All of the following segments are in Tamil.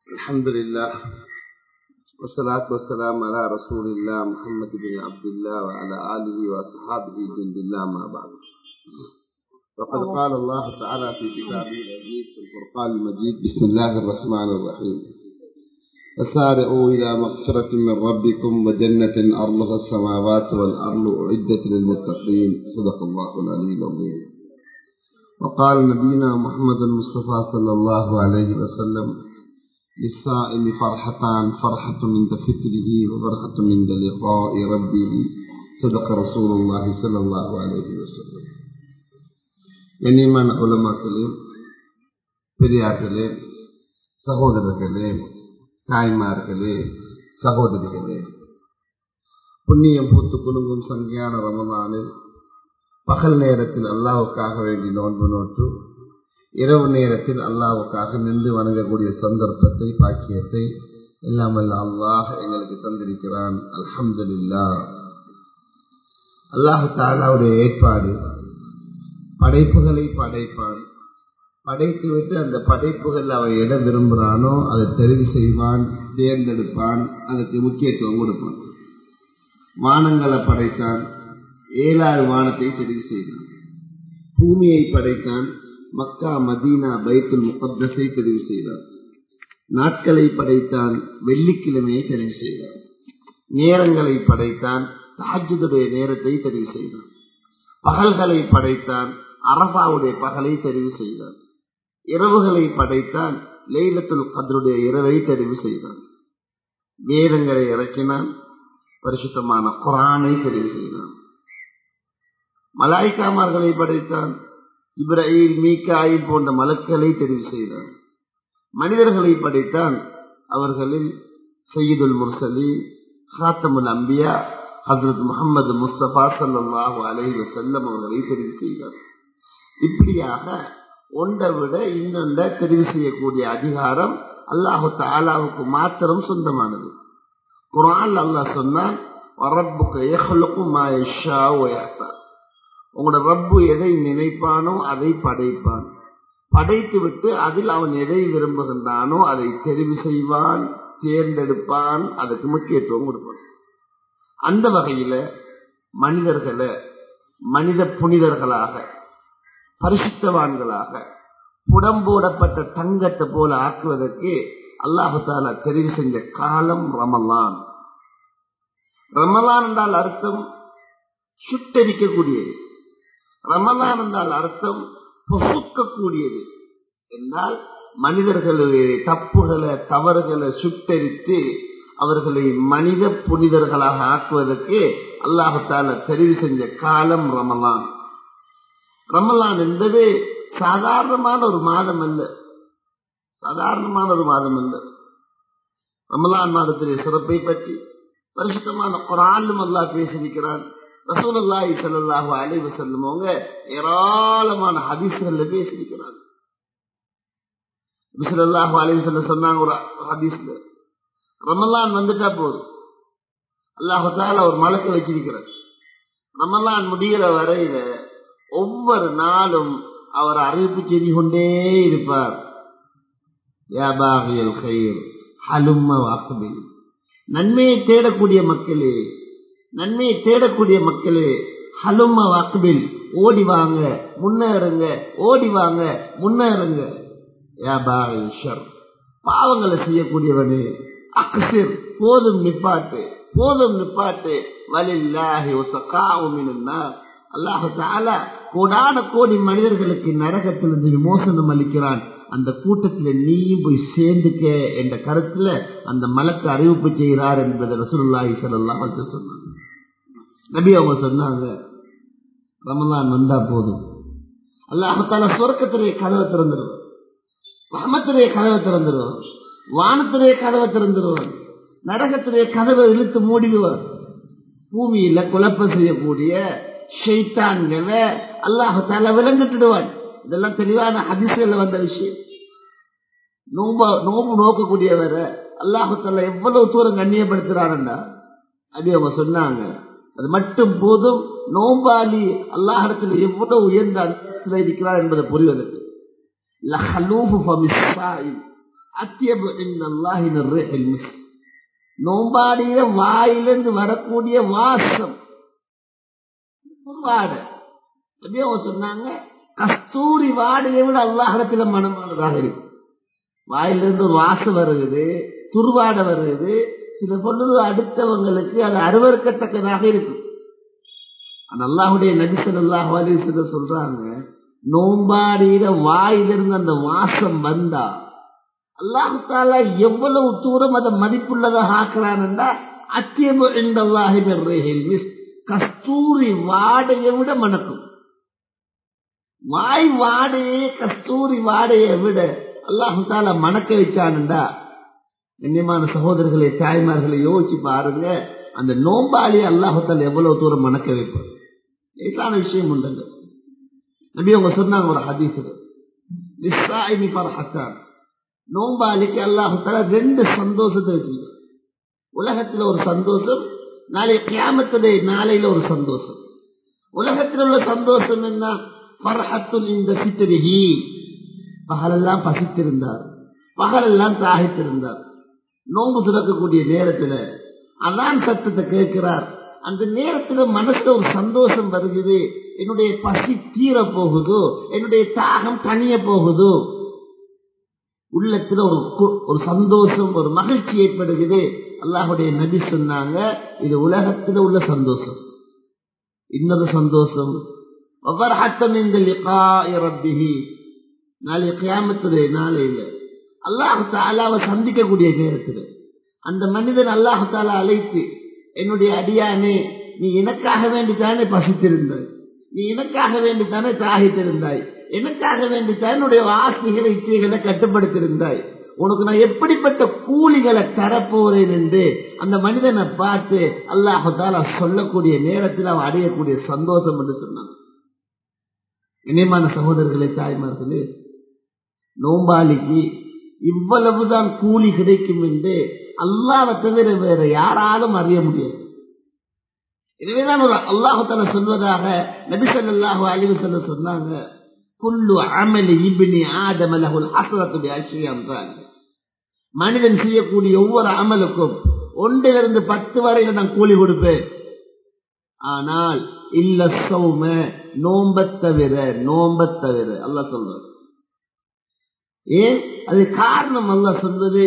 الحمد لله والصلاة والسلام على رسول الله محمد بن عبد الله وعلى آله وأصحابه جند الله ما بعد وقد قال الله تعالى في كتابه العزيز في الفرقان المجيد بسم الله الرحمن الرحيم فسارعوا إلى مغفرة من ربكم وجنة أرضها السماوات والأرض أعدت للمتقين صدق الله العلي العظيم وقال نبينا محمد المصطفى صلى الله عليه وسلم للصائم فرحتان فرحة عند فطره وفرحة عند لقاء ربه صدق رسول الله صلى الله عليه وسلم கண்ணியமான உலமாக்களே பெரியார்களே சகோதரர்களே தாய்மார்களே சகோதரிகளே புண்ணியம் பூத்து குலுங்கும் சங்கியான ரமதானில் பகல் நேரத்தில் அல்லாவுக்காக வேண்டி நோன்பு நோற்று இரவு நேரத்தில் அல்லாவுக்காக நின்று வணங்கக்கூடிய சந்தர்ப்பத்தை பாக்கியத்தை எல்லாம் அல்ல அல்லாஹ் எங்களுக்கு தந்திருக்கிறான் அல்ஹம்துல்லா அல்லாஹு தாலாவுடைய ஏற்பாடு படைப்புகளை படைப்பான் படைத்து விட்டு அந்த படைப்புகள் அவன் எதை விரும்புகிறானோ அதை தெரிவு செய்வான் தேர்ந்தெடுப்பான் அதுக்கு முக்கியத்துவம் கொடுப்பான் வானங்களை படைத்தான் ஏழாறு வானத்தை தெரிவு செய்தான் பூமியை படைத்தான் மக்கா மதீனா பைத்துல் முகத்தஸை தெரிவு செய்தார் நாட்களை படைத்தான் வெள்ளிக்கிழமையை தெரிவு செய்தார் நேரங்களை படைத்தான் தாஜுடைய நேரத்தை தெரிவு செய்தான் பகல்களை படைத்தான் அரபாவுடைய பகலை தெரிவு செய்தான் இரவுகளை படைத்தான் லைலத்துல் கதருடைய இரவை தெரிவு செய்தான் வேதங்களை இறக்கினான் பரிசுத்தமான குரானை தெரிவு செய்தான் மலாய்க்காமார்களை படைத்தான் இப்ராஹிம் மீக்காயில் போன்ற மலக்களை தெரிவு செய்தான் மனிதர்களை படைத்தான் அவர்களில் சையீதுல் முர்சலி ஹாத்தமுல் அம்பியா ஹசரத் முகமது முஸ்தபா சல்லாஹூ அலஹி வசல்லம் அவர்களை தெரிவு செய்தார் இப்படியாக ஒன்றை விட இன்னொன்றை தெரிவு செய்யக்கூடிய அதிகாரம் அல்லாஹு தாலாவுக்கு மாத்திரம் சொந்தமானது குரான் அல்லாஹ் சொன்னான் உங்களோட ரப்பு எதை நினைப்பானோ அதை படைப்பான் படைத்து விட்டு அதில் அவன் எதை விரும்புகின்றானோ அதை தெரிவு செய்வான் தேர்ந்தெடுப்பான் அதுக்கு முக்கியத்துவம் கொடுப்பான் அந்த வகையில மனிதர்களை மனித புனிதர்களாக பரிசுத்தவான்களாக புடம்போடப்பட்ட தங்கத்தை போல ஆக்குவதற்கு அல்லாஹால தெரிவு செஞ்ச காலம் ரமலான் ரமலான் என்றால் அர்த்தம் சுட்டரிக்கக்கூடியது ரமலான் என்றால் அர்த்தம் பொசுக்கக்கூடியது என்றால் மனிதர்களுடைய தப்புகளை தவறுகளை சுட்டரித்து அவர்களை மனித புனிதர்களாக ஆக்குவதற்கு அல்லாஹால தெரிவு செஞ்ச காலம் ரமலான் ரமலான் என்பது சாதாரணமான ஒரு மாதம் அல்ல சாதாரணமான ஒரு மாதம் அல்ல ரமலான் மாதத்திலே சிறப்பை பற்றி பரிசுத்தமான குரானும் அல்லா பேசியிருக்கிறான் ரசூலல்லாஹி ஸல்லல்லாஹு அலைஹி வஸல்லம் அவங்க ஏராளமான ஹதீஸ்கள்ல பேசியிருக்கிறாங்க ஸல்லல்லாஹு அலைஹி வஸல்லம் சொன்னாங்க ஒரு ஹதீஸ்ல ரமலான் வந்துட்டா போதும் அல்லாஹு தால ஒரு மலக்க வச்சிருக்கிறார் ரமலான் முடிகிற வரையில ஒவ்வொரு நாளும் அவர் அறிவிப்பு செய்து கொண்டே இருப்பார் நன்மையை தேடக்கூடிய மக்களே நன்மையை தேடக்கூடிய மக்களே ஹலும வாக்குபில் ஓடி வாங்க முன்னேறுங்க ஓடி வாங்க முன்னேறுங்க பாவங்களை செய்யக்கூடியவனே அக்சிர் போதும் நிப்பாட்டு போதும் நிப்பாட்டு வலில்லாஹி அல்லாஹு தாலா கோடான கோடி மனிதர்களுக்கு நரகத்திலிருந்து விமோசனம் அளிக்கிறான் அந்த கூட்டத்தில் நீயும் போய் சேர்ந்துக்க என்ற கருத்துல அந்த மலக்கு அறிவிப்பு செய்கிறார் என்பதை ரசூலுல்லாஹி ஸல்லல்லாஹு அலைஹி சொன்னாங்க நபி அவங்க சொன்னாங்க ரமலான் வந்தா போதும் அல்லாஹால சொர்க்கத்திலே கதவை திறந்துருவான் ரஹமத்திலே கதவை திறந்துருவான் வானத்திலே கதவை திறந்துருவான் நரகத்திலே கதவை இழுத்து மூடிடுவான் பூமியில குழப்பம் செய்யக்கூடிய ஷெய்தான்களை அல்லாஹால விளங்கிட்டுடுவான் இதெல்லாம் தெளிவான ஹதிசுல வந்த விஷயம் நோம்ப நோம்பு நோக்கக்கூடியவரை அல்லாஹால எவ்வளவு தூரம் கண்ணியப்படுத்துறாருண்டா அப்படி அவங்க சொன்னாங்க அது மட்டும் போதும் நோம்பாளி அல்லாஹிடத்தில் எவ்வளவு உயர்ந்த அந்தத்தில் இருக்கிறார் என்பதை புரிவதற்கு அத்தியபு இந்த நோம்பாடிய வாயிலிருந்து வரக்கூடிய வாசம் வாடை அப்படியே அவங்க சொன்னாங்க கஸ்தூரி வாடையை விட அல்லாஹிடத்துல மனமானதாக இருக்கு வாயிலிருந்து ஒரு வாசம் வருகிறது துர்வாடை வருகிறது சில பொழுது அடுத்தவங்களுக்கு அது அருவறுக்கத்தக்கதாக இருக்கும் அல்லாஹுடைய நபிசல் அல்லாஹ் அலிசல்ல சொல்றாங்க நோம்பாடியில வாயிலிருந்து அந்த வாசம் வந்தா அல்லாஹு தாலா எவ்வளவு தூரம் அதை மதிப்புள்ளதாக ஆக்குறான்டா அத்தியபு இந்த அல்லாஹி கஸ்தூரி வாடையை விட மணக்கும் வாய் வாடையே கஸ்தூரி வாடையை விட அல்லாஹு தாலா மணக்க வச்சானுண்டா கண்ணியமான சகோதரர்களை தாய்மார்களை யோசிச்சு பாருங்க அந்த நோம்பாளி அல்லாஹால எவ்வளவு தூரம் மணக்க வைப்பார் லேசான விஷயம் உண்டுங்க நபி அவங்க சொன்னாங்க ஒரு ஹதீஸ் நோம்பாளிக்கு அல்லாஹால ரெண்டு சந்தோஷத்தை வச்சிருக்க உலகத்துல ஒரு சந்தோஷம் நாளை கியாமத்துடைய நாளையில ஒரு சந்தோஷம் உலகத்தில் உள்ள சந்தோஷம் என்ன பரஹத்துல் இந்த சித்திரிகி பகலெல்லாம் பசித்திருந்தார் பகலெல்லாம் தாகித்திருந்தார் நோம்பு துறக்கக்கூடிய நேரத்துல அதான் சத்தத்தை கேட்கிறார் அந்த நேரத்துல மனசுல ஒரு சந்தோஷம் வருகிறது என்னுடைய பசி தீர போகுதோ என்னுடைய தாகம் தனிய போகுதோ உள்ளத்துல ஒரு ஒரு சந்தோஷம் ஒரு மகிழ்ச்சி ஏற்படுகிறது அல்லாஹுடைய நபி சொன்னாங்க இது உலகத்துல உள்ள சந்தோஷம் இன்னொரு சந்தோஷம் நாளை கியாமத்துடைய நாளையில அல்லாஹு தாலாவை சந்திக்கக்கூடிய நேரத்தில் அந்த மனிதன் அல்லாஹு தாலா அழைத்து என்னுடைய அடியானே நீ எனக்காக வேண்டித்தானே பசித்திருந்தாய் நீ எனக்காக வேண்டித்தானே தாகித்திருந்தாய் எனக்காக வேண்டித்தான் என்னுடைய ஆசைகளை இச்சைகளை கட்டுப்படுத்தியிருந்தாய் உனக்கு நான் எப்படிப்பட்ட கூலிகளை தரப்போறேன் என்று அந்த மனிதனை பார்த்து அல்லாஹு தாலா சொல்லக்கூடிய நேரத்தில் அவன் அடையக்கூடிய சந்தோஷம் என்று சொன்னான் இணையமான சகோதரர்களே தாய்மார்களே நோம்பாளிக்கு இவ்வளவுதான் கூலி கிடைக்கும் என்று அல்லாவை தவிர வேற யாராலும் அறிய முடியாது எனவேதான் ஒரு அல்லாஹால சொல்வதாக நபிசல்லாஹு அலிவு சொல்ல சொன்னாங்க குல்லு அமலி இபினி ஆதமலகுல் அசரத்துடைய அசியம் மனிதன் செய்யக்கூடிய ஒவ்வொரு அமலுக்கும் ஒன்றிலிருந்து பத்து வரையில நான் கூலி கொடுப்பேன் ஆனால் இல்ல சௌம நோம்ப தவிர நோம்ப தவிர அல்ல சொல்ற ஏன் அது காரணம் அல்ல சொல்வது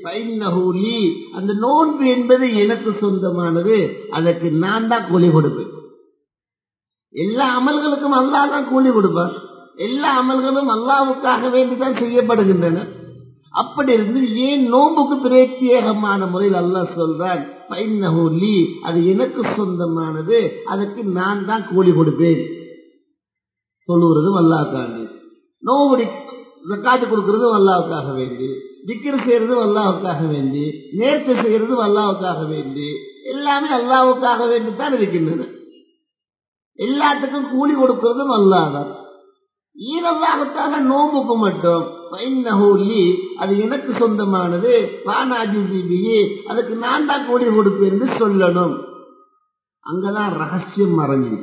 அந்த நோன்பு என்பது எனக்கு சொந்தமானது அதற்கு நான் தான் கூலி கொடுப்பேன் எல்லா அமல்களுக்கும் அல்லா தான் கூலி கொடுப்பான் எல்லா அமல்களும் அல்லாவுக்காக வேண்டிதான் செய்யப்படுகின்றன அப்படி இருந்து ஏன் நோம்புக்கு பிரத்யேகமான முறையில் அல்லாஹ் சொல்றான் அது எனக்கு சொந்தமானது அதற்கு நான் தான் கூலி கொடுப்பேன் சொல்லுவதும் அல்லாவுக்காண்டி நோம்புடி காட்டு கொடுக்கறதும் அல்லாவுக்காக வேண்டி திக்கர் செய்யறதும் அல்லாவுக்காக வேண்டி நேர்த்து செய்யறதும் அல்லாவுக்காக வேண்டி எல்லாமே அல்லாவுக்காக வேண்டித்தான் இருக்கின்றன எல்லாத்துக்கும் கூலி கொடுக்கறதும் அல்லாதான் ஈரல்லாகத்தாக நோம்புக்கு மட்டும் அது எனக்கு சொந்தமானது பானாஜிபியே அதுக்கு நான் தான் கூலி கொடுப்பேன் என்று சொல்லணும் அங்கதான் ரகசியம் மறைஞ்சு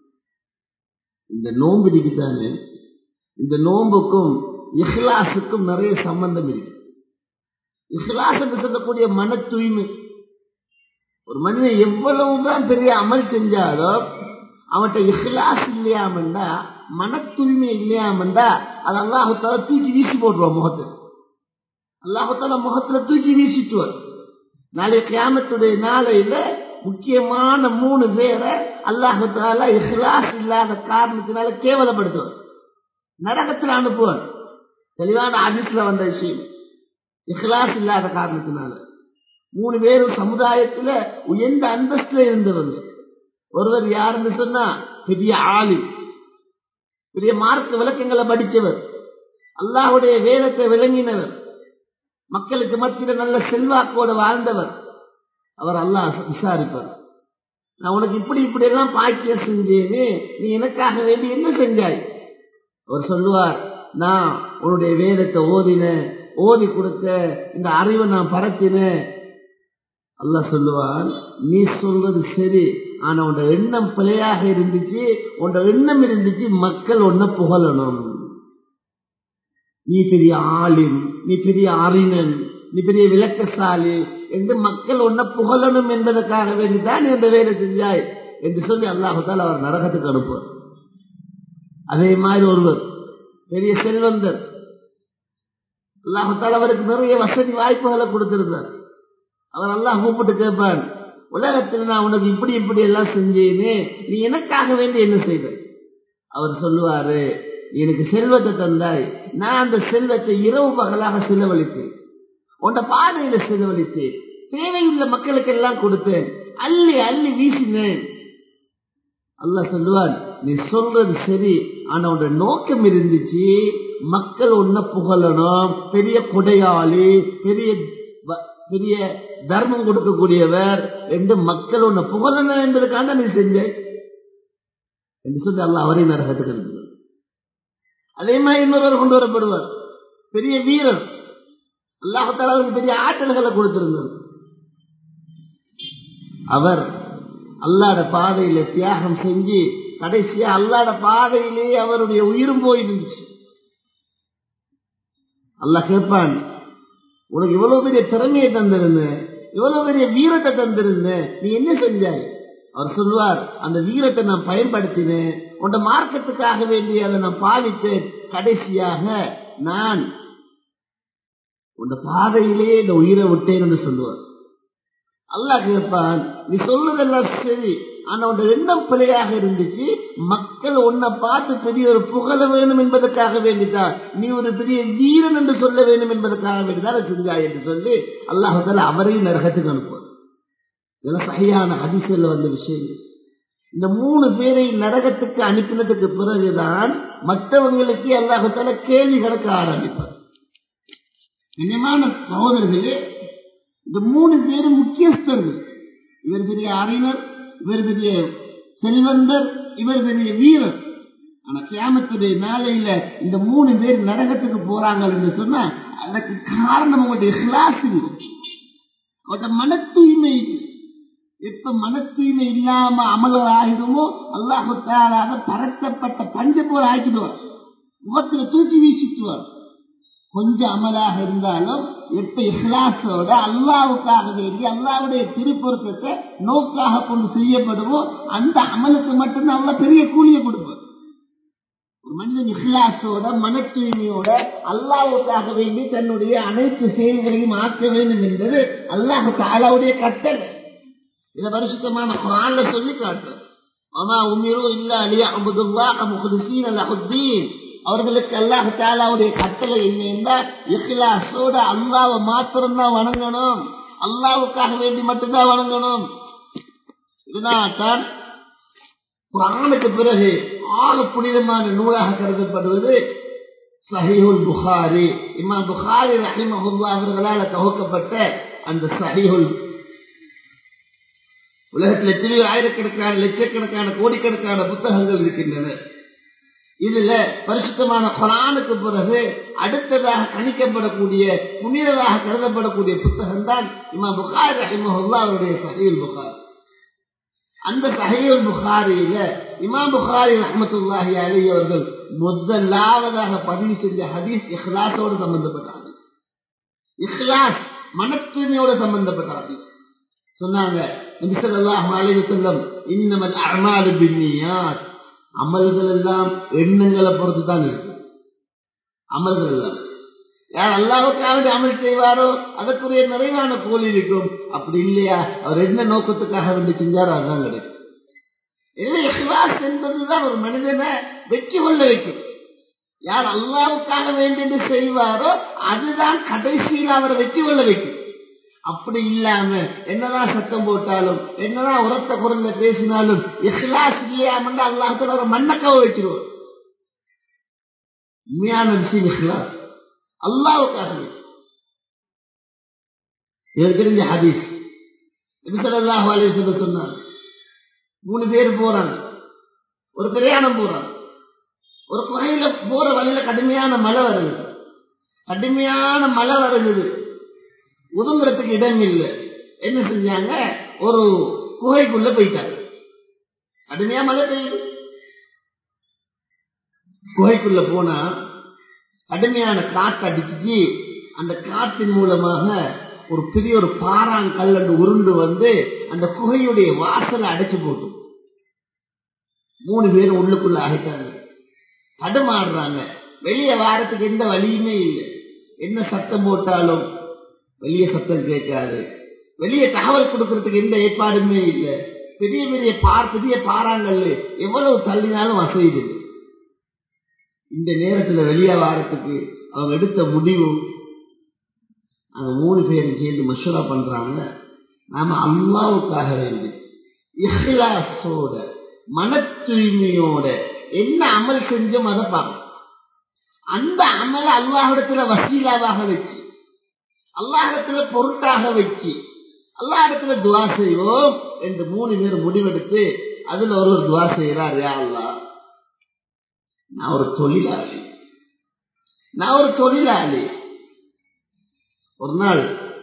இந்த நோம்பு இருக்குதானே இந்த நோம்புக்கும் இஹ்லாசுக்கும் நிறைய சம்பந்தம் இருக்கு இஹ்லாஸ் என்று சொல்லக்கூடிய மன தூய்மை ஒரு மனிதன் எவ்வளவுதான் பெரிய அமல் செஞ்சாலும் அவன்கிட்ட இஹ்லாஸ் இல்லையாமண்டா மன தூய்மை இல்லையாமண்டா அது அல்லாஹத்தால தூக்கி வீசி போட்டுருவான் முகத்தை அல்லாஹத்தால முகத்துல தூக்கி வீசிட்டுவார் நாளை கிராமத்துடைய நாளையில முக்கியமான மூணு பேரை அல்லாஹத்தால இஹ்லாஸ் இல்லாத காரணத்தினால கேவலப்படுத்துவார் நரகத்தில் அனுப்புவார் தெளிவான ஆதித்துல வந்த விஷயம் இஹ்லாஸ் இல்லாத காரணத்தினால மூணு பேரும் சமுதாயத்துல உயர்ந்த அந்தஸ்துல இருந்தவங்க ஒருவர் யாருன்னு சொன்னா பெரிய ஆளு பெரிய மார்க்க விளக்கங்களை படித்தவர் அல்லாஹுடைய வேதத்தை விளங்கினவர் மக்களுக்கு மத்தியில் நல்ல செல்வாக்கோட வாழ்ந்தவர் அவர் அல்லாஹ் விசாரிப்பார் நான் உனக்கு இப்படி இப்படி எல்லாம் பாக்கியம் செஞ்சேன்னு நீ எனக்காக வேண்டி என்ன செஞ்சாய் அவர் சொல்லுவார் நான் உன்னுடைய வேதத்தை ஓதின ஓதி கொடுத்த இந்த அறிவை நான் பரத்தினேன் அல்லாஹ் சொல்லுவான் நீ சொல்வது சரி ஆனா உன்னோட எண்ணம் பிழையாக இருந்துச்சு உன்னோட எண்ணம் இருந்துச்சு மக்கள் ஒன்ன புகழணும் நீ பெரிய ஆளின் நீ பெரிய அறிஞன் நீ பெரிய விளக்கசாலி என்று மக்கள் உன்னை புகழணும் என்பதற்காக வேண்டிதான் நீ இந்த வேலை செஞ்சாய் என்று சொல்லி அல்லாஹால் அவர் நரகத்துக்கு அனுப்புவார் அதே மாதிரி ஒருவர் பெரிய செல்வந்தர் அல்லாஹால் அவருக்கு நிறைய வசதி வாய்ப்புகளை கொடுத்திருந்தார் அவர் அல்லாஹ் கூப்பிட்டு கேட்பான் உலகத்தில் நான் உனக்கு இப்படி இப்படி எல்லாம் செஞ்சேனே நீ எனக்காக வேண்டி என்ன செய்த அவர் சொல்லுவாரு எனக்கு செல்வத்தை தந்தாய் நான் அந்த செல்வத்தை இரவு பகலாக செலவழித்தேன் உன்ட பாதையில செலவழித்தேன் தேவையுள்ள மக்களுக்கு எல்லாம் கொடுத்தேன் அள்ளி அள்ளி வீசினேன் அல்லாஹ் சொல்லுவான் நீ சொல்றது சரி ஆனா உன்னோட நோக்கம் இருந்துச்சு மக்கள் உன்ன புகழணும் பெரிய கொடையாளி பெரிய பெரிய தர்மம் கொடுக்கக்கூடியவர் என்று மக்கள் உன்னை புகழணும் என்பதற்காக நீ செஞ்ச என்று சொல்லி அல்ல அவரையும் நரகத்துக்கு இருக்கிறார் அதே மாதிரி இன்னொருவர் கொண்டு வரப்படுவார் பெரிய வீரர் அல்லாஹால அவருக்கு பெரிய ஆற்றல்களை கொடுத்திருந்தார் அவர் அல்லாட பாதையில தியாகம் செஞ்சு கடைசியா அல்லாட பாதையிலே அவருடைய உயிரும் போயிருந்துச்சு அல்லாஹ் கேட்பான் உனக்கு இவ்வளவு பெரிய திறமையை தந்திருந்தேன் இவ்வளவு பெரிய வீரத்தை தந்திருந்தேன் நீ என்ன செஞ்சாய் அவர் சொல்லுவார் அந்த வீரத்தை நான் பயன்படுத்தினேன் உன் மார்க்கத்துக்காக வேண்டி அதை நான் பாவித்தேன் கடைசியாக நான் உன் பாதையிலே இந்த உயிரை விட்டேன் என்று சொல்லுவார் அல்லாஹ் கேட்பான் நீ சொல்றதெல்லாம் சரி ஆனா உன் எண்ணம் பிழையாக இருந்துச்சு மக்கள் உன்னை பார்த்து பெரிய ஒரு புகழ வேணும் என்பதற்காக வேண்டிதான் நீ ஒரு பெரிய வீரன் என்று சொல்ல வேண்டும் என்பதற்காக வேண்டிதான் செஞ்சாய் என்று சொல்லி அல்லாஹால அவரையும் நரகத்துக்கு அனுப்புவார் இதெல்லாம் சரியான அதிசயில் வந்த விஷயங்கள் இந்த மூணு பேரை நரகத்துக்கு அனுப்பினதுக்கு பிறகுதான் மற்றவங்களுக்கு அல்லாஹால கேள்வி கிடக்க ஆரம்பிப்பார் கண்ணியமான சகோதரர்களே இந்த மூணு பேரும் முக்கியஸ்தர்கள் இவர் பெரிய அறிஞர் இவர் பெரிய செல்வந்தர் இவர் பெரிய வீரர் ஆனா கியாமத்துடைய நாளையில இந்த மூணு பேர் நரகத்துக்கு போறாங்க என்று சொன்னா அதற்கு காரணம் உங்களுடைய இஹ்லாஸ் இல்லை அவட்ட மன தூய்மை எப்ப மன தூய்மை இல்லாம அமலர் ஆகிடுமோ அல்லாஹு தாராக பரத்தப்பட்ட பஞ்ச போல் ஆக்கிடுவார் முகத்துல தூக்கி வீசிட்டுவார் கொஞ்சம் அமலாக இருந்தாலும் எப்ப இஹ்லாசோட அல்லாவுக்காக வேண்டி அல்லாவுடைய திருப்பொருத்தத்தை நோக்காக கொண்டு செய்யப்படுமோ அந்த அமலுக்கு மட்டும்தான் அல்ல பெரிய கூலியை கொடுப்பார் ஒரு மனிதன் இஹ்லாசோட மன தூய்மையோட அல்லாவுக்காக வேண்டி தன்னுடைய அனைத்து செயல்களையும் ஆக்க வேண்டும் என்பது அல்லாஹு தாலாவுடைய கட்டளை இதை பரிசுத்தமான குரான்ல சொல்லி காட்டுற ஆமா உமிரோ இல்ல அலியா அபுதுல்லா முஹ்லிசீன் அல்லாஹுத்தீன் அவர்களுக்கு அல்லாஹ் தாலாவுடைய கட்டளை என்ன என்றால் இஹ்லாசோட அல்லாவை மாத்திரம்தான் வணங்கணும் அல்லாவுக்காக வேண்டி மட்டும்தான் வணங்கணும் இதனால்தான் குரானுக்கு பிறகு ஆக புனிதமான நூலாக கருதப்படுவது சஹிஹுல் புகாரி இம்மா புகாரி ரஹிமஹுல்லா அவர்களால் தொகுக்கப்பட்ட அந்த சஹிஹுல் உலகத்தில் எத்தனையோ ஆயிரக்கணக்கான லட்சக்கணக்கான கோடிக்கணக்கான புத்தகங்கள் இருக்கின்றன இதுல பரிசுத்தமான குரானுக்கு பிறகு அடுத்ததாக கணிக்கப்படக்கூடிய புனிததாக கருதப்படக்கூடிய புத்தகம் தான் இமா புகார் ரஹிமஹுல்லா அவருடைய சஹீல் புகார் அந்த சஹீல் புகாரியில இமா புகாரி ரஹமத்துல்லாஹி அலி அவர்கள் முதலாவதாக பதிவு செஞ்ச ஹதீஸ் இஹ்லாஸோடு சம்பந்தப்பட்டாங்க இஹ்லாஸ் மன தூய்மையோடு சம்பந்தப்பட்ட ஹதீஸ் சொன்னாங்க நபிசல்லாஹு அலைஹி வஸல்லம் இன்னமல் அஅமாலு பின்னியாத் அமல்கள் எல்லாம் எண்ணங்களை பொறுத்து தான் இருக்கு அமல்கள் எல்லாம் யார் அல்லாவுக்காக அமல் செய்வாரோ அதற்குரிய நிறைவான கூலி இருக்கும் அப்படி இல்லையா அவர் என்ன நோக்கத்துக்காக வேண்டி செஞ்சாரோ அதுதான் கிடைக்கும் எனவே இஹ்லாஸ் என்பதுதான் ஒரு மனிதனை வெற்றி கொள்ள வைக்கும் யார் அல்லாவுக்காக வேண்டி செய்வாரோ அதுதான் கடைசியில் அவரை வெற்றி கொள்ள வைக்கும் அப்படி இல்லாம என்னதான் சத்தம் போட்டாலும் என்னதான் உரத்த குரல்ல பேசினாலும் இஸ்லாஸ் இல்லையாம அல்லாஹத்துல ஒரு மண்ணக்கவ வச்சிருவோம் உண்மையான விஷயம் இஸ்லாஸ் அல்லாவுக்காக எனக்கு தெரிஞ்ச ஹதீஸ் நபிசல்லாஹு அலைஹி சொன்னார் மூணு பேர் போறாங்க ஒரு பிரயாணம் போறாங்க ஒரு குகையில போற வழியில கடுமையான மழை வருது கடுமையான மழை வருது ஒதுங்குறதுக்கு இடம் இல்லை என்ன செஞ்சாங்க ஒரு குகைக்குள்ள போயிட்டாங்க கடுமையா மழை பெய்யுது குகைக்குள்ள போனா கடுமையான காற்று அடிச்சுச்சு அந்த காற்றின் மூலமாக ஒரு பெரிய ஒரு பாறாங்கல் அங்கு உருண்டு வந்து அந்த குகையுடைய வாசலை அடைச்சு போட்டு மூணு பேரும் உள்ளுக்குள்ள ஆகிட்டாங்க தடுமாறுறாங்க வெளியே வாரத்துக்கு எந்த வழியுமே இல்லை என்ன சத்தம் போட்டாலும் வெளியே சத்தம் கேட்காது வெளியே தகவல் கொடுக்கறதுக்கு எந்த ஏற்பாடுமே இல்லை பெரிய பெரிய பார் பெரிய பாறாங்கல் எவ்வளவு தள்ளினாலும் வசதி இந்த நேரத்துல வெளியே வாரத்துக்கு அவங்க எடுத்த முடிவு அவங்க மூணு பேரும் சேர்ந்து மஷூரா பண்றாங்க நாம அல்லாவுக்காக வேண்டி இஹ்லாசோட மன தூய்மையோட என்ன அமல் செஞ்சோம் அதை பார்க்கணும் அந்த அமல அல்லாஹிடத்துல வசீலாவாக வச்சு அல்லாஹிடத்துல பொருட்டாக வச்சு அல்லாஹிடத்துல துவா செய்வோம் என்று மூணு பேர் முடிவெடுத்து அதுல ஒரு ஒரு துவா செய்யறார் யா அல்லா நான் ஒரு தொழிலாளி நான் ஒரு தொழிலாளி ஒரு நாள்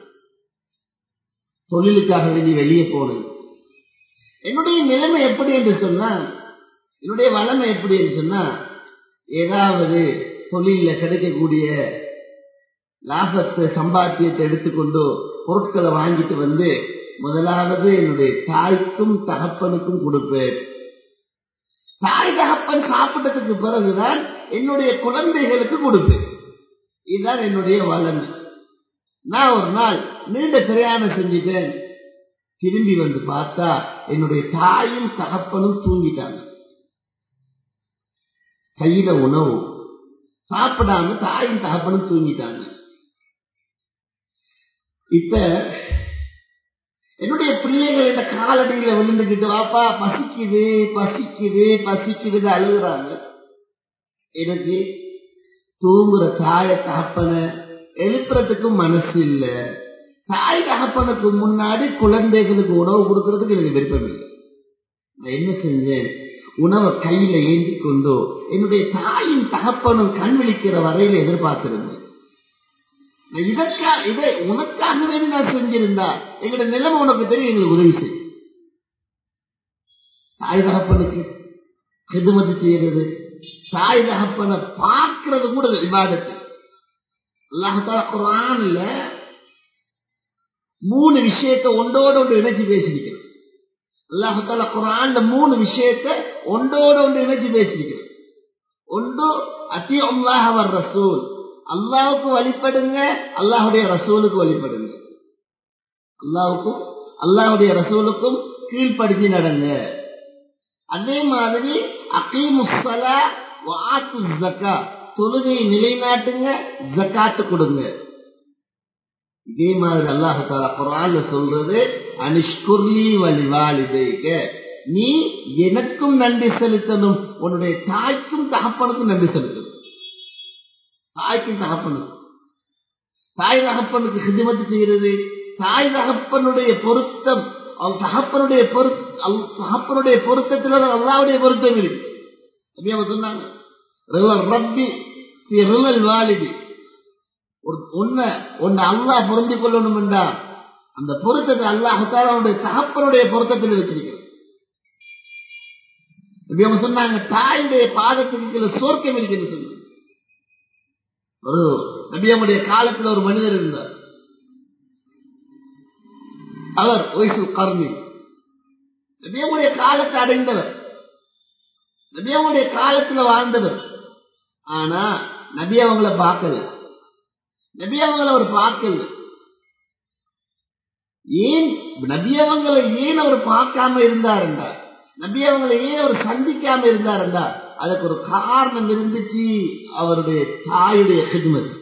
தொழிலுக்காக வேண்டி வெளியே போனது என்னுடைய நிலைமை எப்படி என்று சொன்னா என்னுடைய வளமை எப்படி என்று சொன்னா ஏதாவது தொழில கிடைக்கக்கூடிய லாபத்தை சம்பாத்தியத்தை எடுத்துக்கொண்டு பொருட்களை வாங்கிட்டு வந்து முதலாவது என்னுடைய தாய்க்கும் தகப்பனுக்கும் கொடுப்பேன் தாய் தகப்பன் சாப்பிட்டதுக்கு பிறகுதான் என்னுடைய குழந்தைகளுக்கு கொடுப்பேன் இதுதான் என்னுடைய வளமை நான் ஒரு நாள் நீண்ட பிரயாணம் செஞ்சுட்டேன் திரும்பி வந்து பார்த்தா என்னுடைய தாயும் தகப்பனும் தூங்கிட்டாங்க கையில உணவு சாப்பிடாம தாயும் தகப்பனும் தூங்கிட்டாங்க இப்ப என்னுடைய பிள்ளைகள் இந்த காலடியில விழுந்துகிட்டு வாப்பா பசிக்குது பசிக்குது பசிக்குது அழுகுறாங்க எனக்கு தூங்குற தாய தகப்பனை எழுப்புறதுக்கும் மனசு இல்ல தாய் தகப்பனுக்கு முன்னாடி குழந்தைகளுக்கு உணவு கொடுக்கறதுக்கு எனக்கு விருப்பம் இல்லை நான் என்ன செஞ்சேன் உணவை கையில ஏந்தி கொண்டு என்னுடைய தாயின் தகப்பனும் கண் விழிக்கிற வரையில எதிர்பார்த்திருந்தேன் இதற்கா இதை உனக்காகவே நான் செஞ்சிருந்தா எங்களோட நிலைமை உனக்கு தெரியும் எங்களுக்கு உதவி செய் தாய் தகப்பனுக்கு செதுமதி செய்யறது தாய் தகப்பனை பார்க்கறது கூட விவாதத்தை அல்லாஹால குரான்ல மூணு விஷயத்தை ஒன்றோட ஒன்று இணைச்சு பேசிருக்கிறோம் அல்லாஹால குரான்ல மூணு விஷயத்தை ஒன்றோட ஒன்று இணைச்சு பேசிருக்கிறோம் ஒன்று அத்தி அல்லாஹ் அவர் ரசூல் அல்லாவுக்கு வழிபடுங்க அல்லாஹுடைய ரசூலுக்கு வழிபடுங்க அல்லாவுக்கும் அல்லாஹுடைய ரசூலுக்கும் கீழ்ப்படுத்தி நடங்க அதே மாதிரி அகீமுஸ்ஸலா வாத்து ஜக்கா தொழுகையை நிலைநாட்டுங்க ஜக்காத்து கொடுங்க இதே மாதிரி அல்லாஹால குரான்ல சொல்றது அனிஷ்குர்லி வழிவாளிதைக நீ எனக்கும் நன்றி செலுத்தணும் உன்னுடைய தாய்க்கும் தகப்பனுக்கும் நன்றி செலுத்தணும் தாய்க்கும் தகப்பனுக்கும் தாய் தகப்பனுக்கு ஹிதிமத்து செய்கிறது தாய் தகப்பனுடைய பொருத்தம் அவன் தகப்பனுடைய தகப்பனுடைய பொருத்தத்தில் அல்லாவுடைய பொருத்தம் இருக்கு அப்படியே அவங்க சொன்னாங்க ரப்பி வாலிதி ஒன்ன ஒன்னு அல்லா பொருந்தி கொள்ளணும் என்றா அந்த பொருத்தத்தை அல்லாஹால அவனுடைய தகப்பனுடைய பொருத்தத்தில் வச்சிருக்கிறது அவங்க சொன்னாங்க தாயுடைய பாதத்துக்கு கீழே சோர்க்கம் இருக்கிறது சொன்னாங்க ஒரு நபியமுடைய காலத்தில் ஒரு மனிதர் இருந்தார் அவர் ஒய்சு கர்மி நபியமுடைய காலத்தை அடைந்தவர் நபியமுடைய காலத்துல வாழ்ந்தவர் ஆனா நபி அவங்கள பார்க்கல நபி அவங்கள அவர் பார்க்கல ஏன் நபி அவங்களை ஏன் அவர் பார்க்காம இருந்தாருண்டா நபி அவங்களை ஏன் அவர் சந்திக்காம இருந்தாருண்டா அதுக்கு ஒரு காரணம் இருந்துச்சு அவருடைய தாயுடைய ஹிதுமத்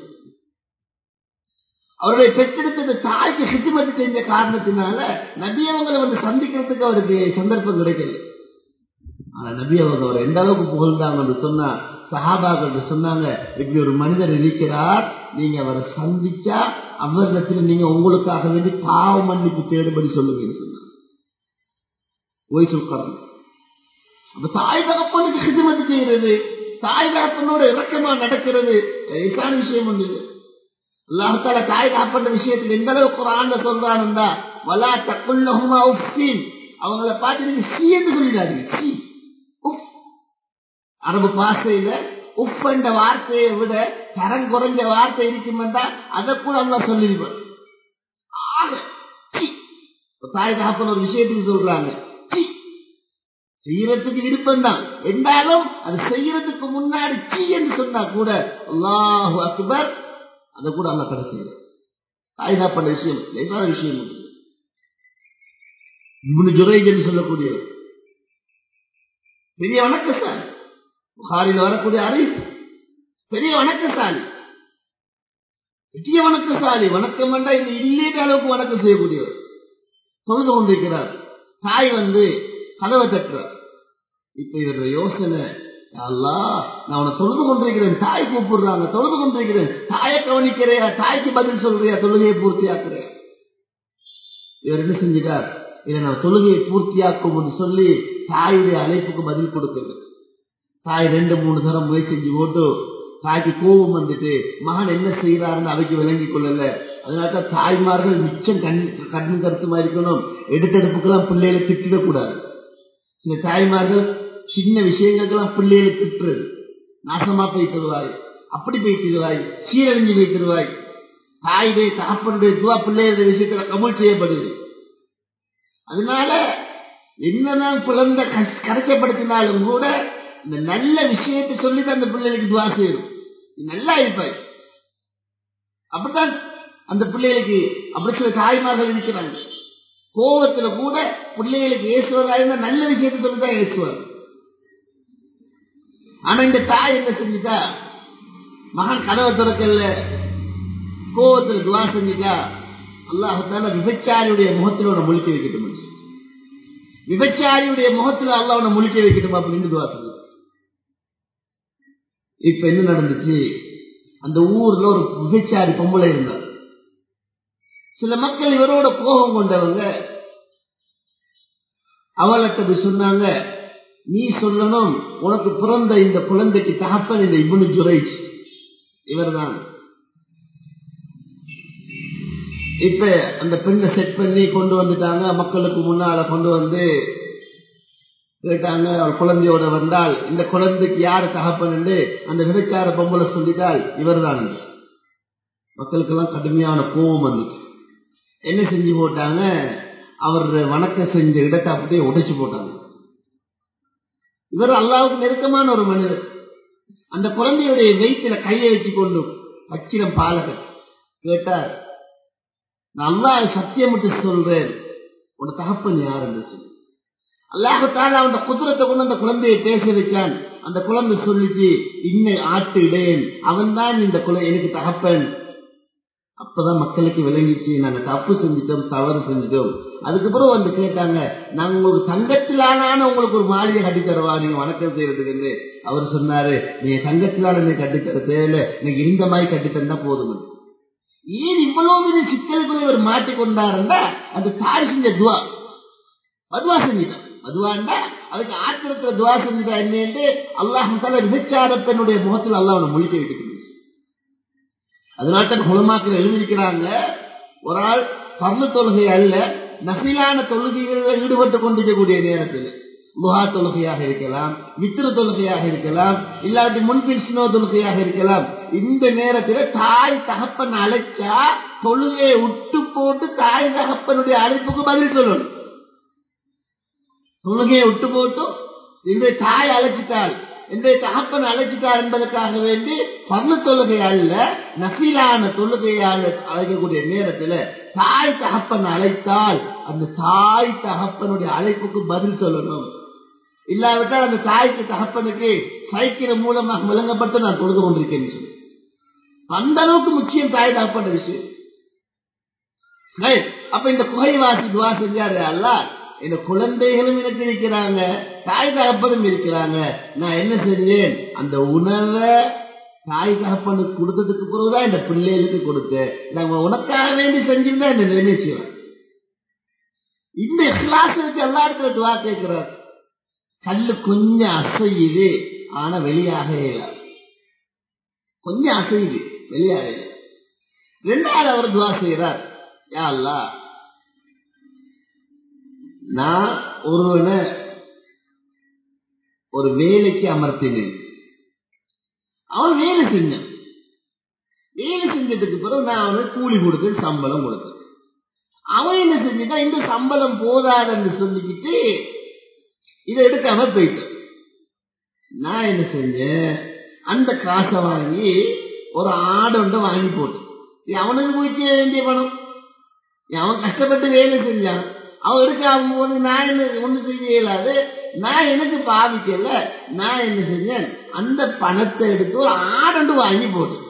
அவருடைய பெற்றெடுத்த தாய்க்கு ஹிதுமத் செஞ்ச காரணத்தினால நபி அவங்களை வந்து சந்திக்கிறதுக்கு அவருக்கு சந்தர்ப்பம் கிடைக்கல ஆனா நபி அவங்க அவர் எந்த அளவுக்கு புகழ்ந்தாங்க சொன்னா சஹாபாக்கள் சொன்னாங்க இப்படி ஒரு மனிதர் இருக்கிறார் நீங்க அவரை சந்திச்சா அவரிடத்துல நீங்க உங்களுக்காக வேண்டி பாவ மன்னிப்பு தேடுபடி சொல்லுங்க சொன்னாங்க ஓய் சொல்றாங்க அப்ப தாய் தகப்பனுக்கு ஹிதுமதி செய்யறது தாய் தகப்பனோட இறக்கமா நடக்கிறது லேசான விஷயம் ஒன்று அல்லாஹால தாய் தகப்பன விஷயத்துல எந்த அளவுக்கு ஒரு ஆண்ட சொல்றானுந்தா வலா தக்குள்ளஹுமா உஃபீன் அவங்கள பார்த்து நீங்க சீ என்று சொல்லிடாதீங்க சீ அரபு பாஷையில உப் என்ற வார்த்தையை விட தரம் குறைஞ்ச வார்த்தை இருக்குமென்றா அதை கூட அல்லா சொல்லிருப்பார் ஆக சீ. ஒரு தாய் தகப்பன் ஒரு விஷயத்துக்கு சொல்றாங்க சீ. செய்யறதுக்கு விருப்பம் தான் என்றாலும் அது செய்யறதுக்கு முன்னாடி சீ என்று சொன்னா கூட அல்லாஹு அக்பர் அதை கூட அல்ல தடை செய்யற தாய் தகப்பன் விஷயம் லேசான விஷயம் இல்லை. இப்னு ஜுரைஜ் என்று சொல்லக்கூடியவர் பெரிய வணக்கசாலி புகாரில் வரக்கூடிய அறிவிப்பு பெரிய வணக்கசாலி பெரிய வணக்கசாலி வணக்கம் வேண்டா இந்த இல்லேட்ட அளவுக்கு வணக்கம் செய்யக்கூடியவர் தொழுது கொண்டிருக்கிறார் தாய் வந்து கதவை தட்டுறார் இப்ப இவருடைய யோசனை அல்லா நான் உன்னை தொழுது கொண்டிருக்கிறேன் தாய் கூப்பிடுறாங்க தொழுது கொண்டிருக்கிறேன் தாயை கவனிக்கிறையா தாய்க்கு பதில் சொல்றியா தொழுகையை பூர்த்தியாக்குறியா இவர் என்ன செஞ்சிட்டார் இதை நான் தொழுகையை பூர்த்தியாக்கும் என்று சொல்லி தாயுடைய அழைப்புக்கு பதில் கொடுக்குது தாய் ரெண்டு மூணு தரம் முயற்சி செஞ்சு போட்டு தாய்க்கு கோபம் வந்துட்டு மகன் என்ன செய்யறாருன்னு அவைக்கு விளங்கி கொள்ளல அதனாலதான் தாய்மார்கள் மிச்சம் கண் கண் கருத்துமா இருக்கணும் எடுத்தெடுப்புக்கெல்லாம் பிள்ளைகளை திட்டிடக்கூடாது சில தாய்மார்கள் சின்ன விஷயங்களுக்கெல்லாம் பிள்ளைகளை திட்டுறது நாசமா போய் தருவாய் அப்படி போய் தருவாய் சீரழிஞ்சு போய் தருவாய் தாயுடைய தகப்பனுடைய துவா பிள்ளைகளுடைய விஷயத்துல கமல் செய்யப்படுது அதனால என்னதான் குழந்தை கஷ்- கரைச்சப்படுத்தினாலும் கூட இந்த நல்ல விஷயத்தை சொல்லிட்டு அந்த பிள்ளைகளுக்கு துவா செய்யும் நீ நல்லா இருப்பாய் அப்படித்தான் அந்த பிள்ளைகளுக்கு அப்படி சில தாய்மார்கள் இருக்கிறாங்க கோபத்துல கூட பிள்ளைகளுக்கு ஏசுவதா இருந்தா நல்ல விஷயத்தை சொல்லிதான் ஏசுவார் ஆனா இந்த தாய் என்ன செஞ்சுட்டா மகன் கதவை திறக்கல கோபத்துல துவா செஞ்சுட்டா அல்லாஹால விபச்சாரியுடைய முகத்தில் உன்னை முழிக்க வைக்கட்டும் விபச்சாரியுடைய முகத்தில் அல்லாஹ் உன்னை முழிக்க வைக்கட்டும் அப்படின்னு துவா செஞ்சு இப்ப என்ன நடந்துச்சு அந்த ஊர்ல ஒரு விபச்சாரி பொம்பளை இருந்தார் சில மக்கள் இவரோட கோபம் கொண்டவங்க அவள்கிட்ட போய் சொன்னாங்க நீ சொல்லணும் உனக்கு பிறந்த இந்த குழந்தைக்கு தகப்பன் இந்த இபுனு ஜுரைஜ் இவர்தான் இப்ப அந்த பெண்ணை செட் பண்ணி கொண்டு வந்துட்டாங்க மக்களுக்கு முன்னால கொண்டு வந்து கேட்டாங்க அவள் குழந்தையோட வந்தால் இந்த குழந்தைக்கு யாரு தகப்பன் என்று அந்த விபச்சார பொம்பளை சொல்லிட்டால் இவர்தான் மக்களுக்கெல்லாம் கடுமையான கோபம் வந்துச்சு என்ன செஞ்சு போட்டாங்க அவர் வணக்கம் செஞ்ச இடத்தை அப்படியே உடைச்சு போட்டாங்க இவர் அல்லாவுக்கு நெருக்கமான ஒரு மனிதர் அந்த குழந்தையுடைய வயிற்றுல கையை வச்சு கொண்டு பச்சிரம் பாலகர் கேட்டார் நான் அல்லாஹ் சத்தியமிட்டு சொல்றேன் உன் தகப்பன் யார் என்று சொல்லி அல்லாஹத்தால அவன் குதிரத்தை கொண்டு அந்த குழந்தையை பேச வச்சான் அந்த குழந்தை சொல்லிச்சு இன்னை ஆட்டு இடையன் அவன் தான் இந்த குழந்தை எனக்கு தகப்பன் அப்பதான் மக்களுக்கு விளங்கிச்சு நாங்க தப்பு செஞ்சிட்டோம் தவறு செஞ்சிட்டோம் அதுக்கப்புறம் வந்து கேட்டாங்க நாங்க உங்களுக்கு தங்கத்திலான உங்களுக்கு ஒரு மாளிகை கட்டி தருவா நீங்க வணக்கம் செய்யறதுக்கு அவர் சொன்னாரு நீங்க தங்கத்திலான நீ கட்டித்தர தேவையில்லை நீங்க இருந்த மாதிரி கட்டி தந்தா போதும் ஏன் இவ்வளவு பெரிய சிக்கலுக்குள்ள இவர் மாட்டிக்கொண்டாருன்னா அந்த தாய் செஞ்ச துவா மதுவா செஞ்சிட்டான் மதுவாண்டா அதுக்கு ஆத்திரத்துல துவா செஞ்சுட்டா என்னன்னு அல்லாஹால விபச்சார பெண்ணுடைய முகத்தில் அல்லாஹ் அவனை முழிக்க வைக்கணும் அதனால தான் குலமாக்கள் எழுதியிருக்கிறாங்க ஒரு ஆள் பர்ண தொழுகை அல்ல நசிலான தொழுகைகளில் ஈடுபட்டு கொண்டிருக்கக்கூடிய நேரத்தில் முகா தொழுகையாக இருக்கலாம் மித்திர தொழுகையாக இருக்கலாம் இல்லாட்டி முன்பின் சினோ தொழுகையாக இருக்கலாம் இந்த நேரத்தில் தாய் தகப்பன் அழைச்சா தொழுகையை விட்டு போட்டு தாய் தகப்பனுடைய அழைப்புக்கு பதில் சொல்லணும் தொழுகையை விட்டு போட்டு இந்த தாய் அழைச்சிட்டாள் இந்த தகப்பன் அழைச்சிட்டார் என்பதற்காக வேண்டி பர்ண தொழுகை அல்ல நஃபிலான தொழுகையால் அழைக்கக்கூடிய நேரத்தில் தாய் தகப்பன் அழைத்தால் அந்த தாய் தகப்பனுடைய அழைப்புக்கு பதில் சொல்லணும் இல்லாவிட்டால் அந்த தாய்க்கு தகப்பனுக்கு சைக்கிள் மூலமாக விளங்கப்பட்டு நான் தொழுது கொண்டிருக்கேன் சொல்லி அந்த அளவுக்கு முக்கியம் தாய் தகப்பட்ட விஷயம் அப்ப இந்த குகைவாசி துவா செஞ்சாரு அல்ல இந்த குழந்தைகளும் எனக்கு இருக்கிறாங்க தாய் தகப்பனும் இருக்கிறாங்க நான் என்ன செஞ்சேன் அந்த உணவை தாய் தகப்பனுக்கு கொடுத்ததுக்கு பிறகுதான் இந்த பிள்ளைகளுக்கு கொடுத்தேன் நாங்க உனக்காக வேண்டி செஞ்சிருந்தா இந்த நிலைமை செய்யலாம் இந்த இஸ்லாசத்துக்கு எல்லா இடத்துல துவா கேட்கிறார் கல்லு கொஞ்சம் அசையுது ஆனா வெளியாக இயலாது கொஞ்சம் அசையுது வெளியாக இயலாது ரெண்டாவது அவர் துவா செய்கிறார் யா அல்லா நான் ஒருவனை ஒரு வேலைக்கு அமர்த்தினேன் அவன் வேலை செஞ்சான் வேலை செஞ்சதுக்கு பிறகு நான் அவனுக்கு கூலி கொடுத்தேன் சம்பளம் கொடுத்தேன் அவன் என்ன செஞ்சுட்டான் இந்த சம்பளம் போதாதுன்னு சொல்லிக்கிட்டு இதை எடுக்காம போயிட்டான் நான் என்ன செஞ்சேன் அந்த காசை வாங்கி ஒரு ஆடு ஒன்றை வாங்கி போட்டேன் இது அவனுக்கு போய் சேர வேண்டிய பணம் அவன் கஷ்டப்பட்டு வேலை செஞ்சான் அவன் எடுக்காம போது நான் என்ன ஒண்ணு செய்ய இயலாது நான் எனக்கு பாவிக்கல நான் என்ன செஞ்சேன் அந்த பணத்தை எடுத்து ஒரு ஆடண்டு வாங்கி போட்டேன்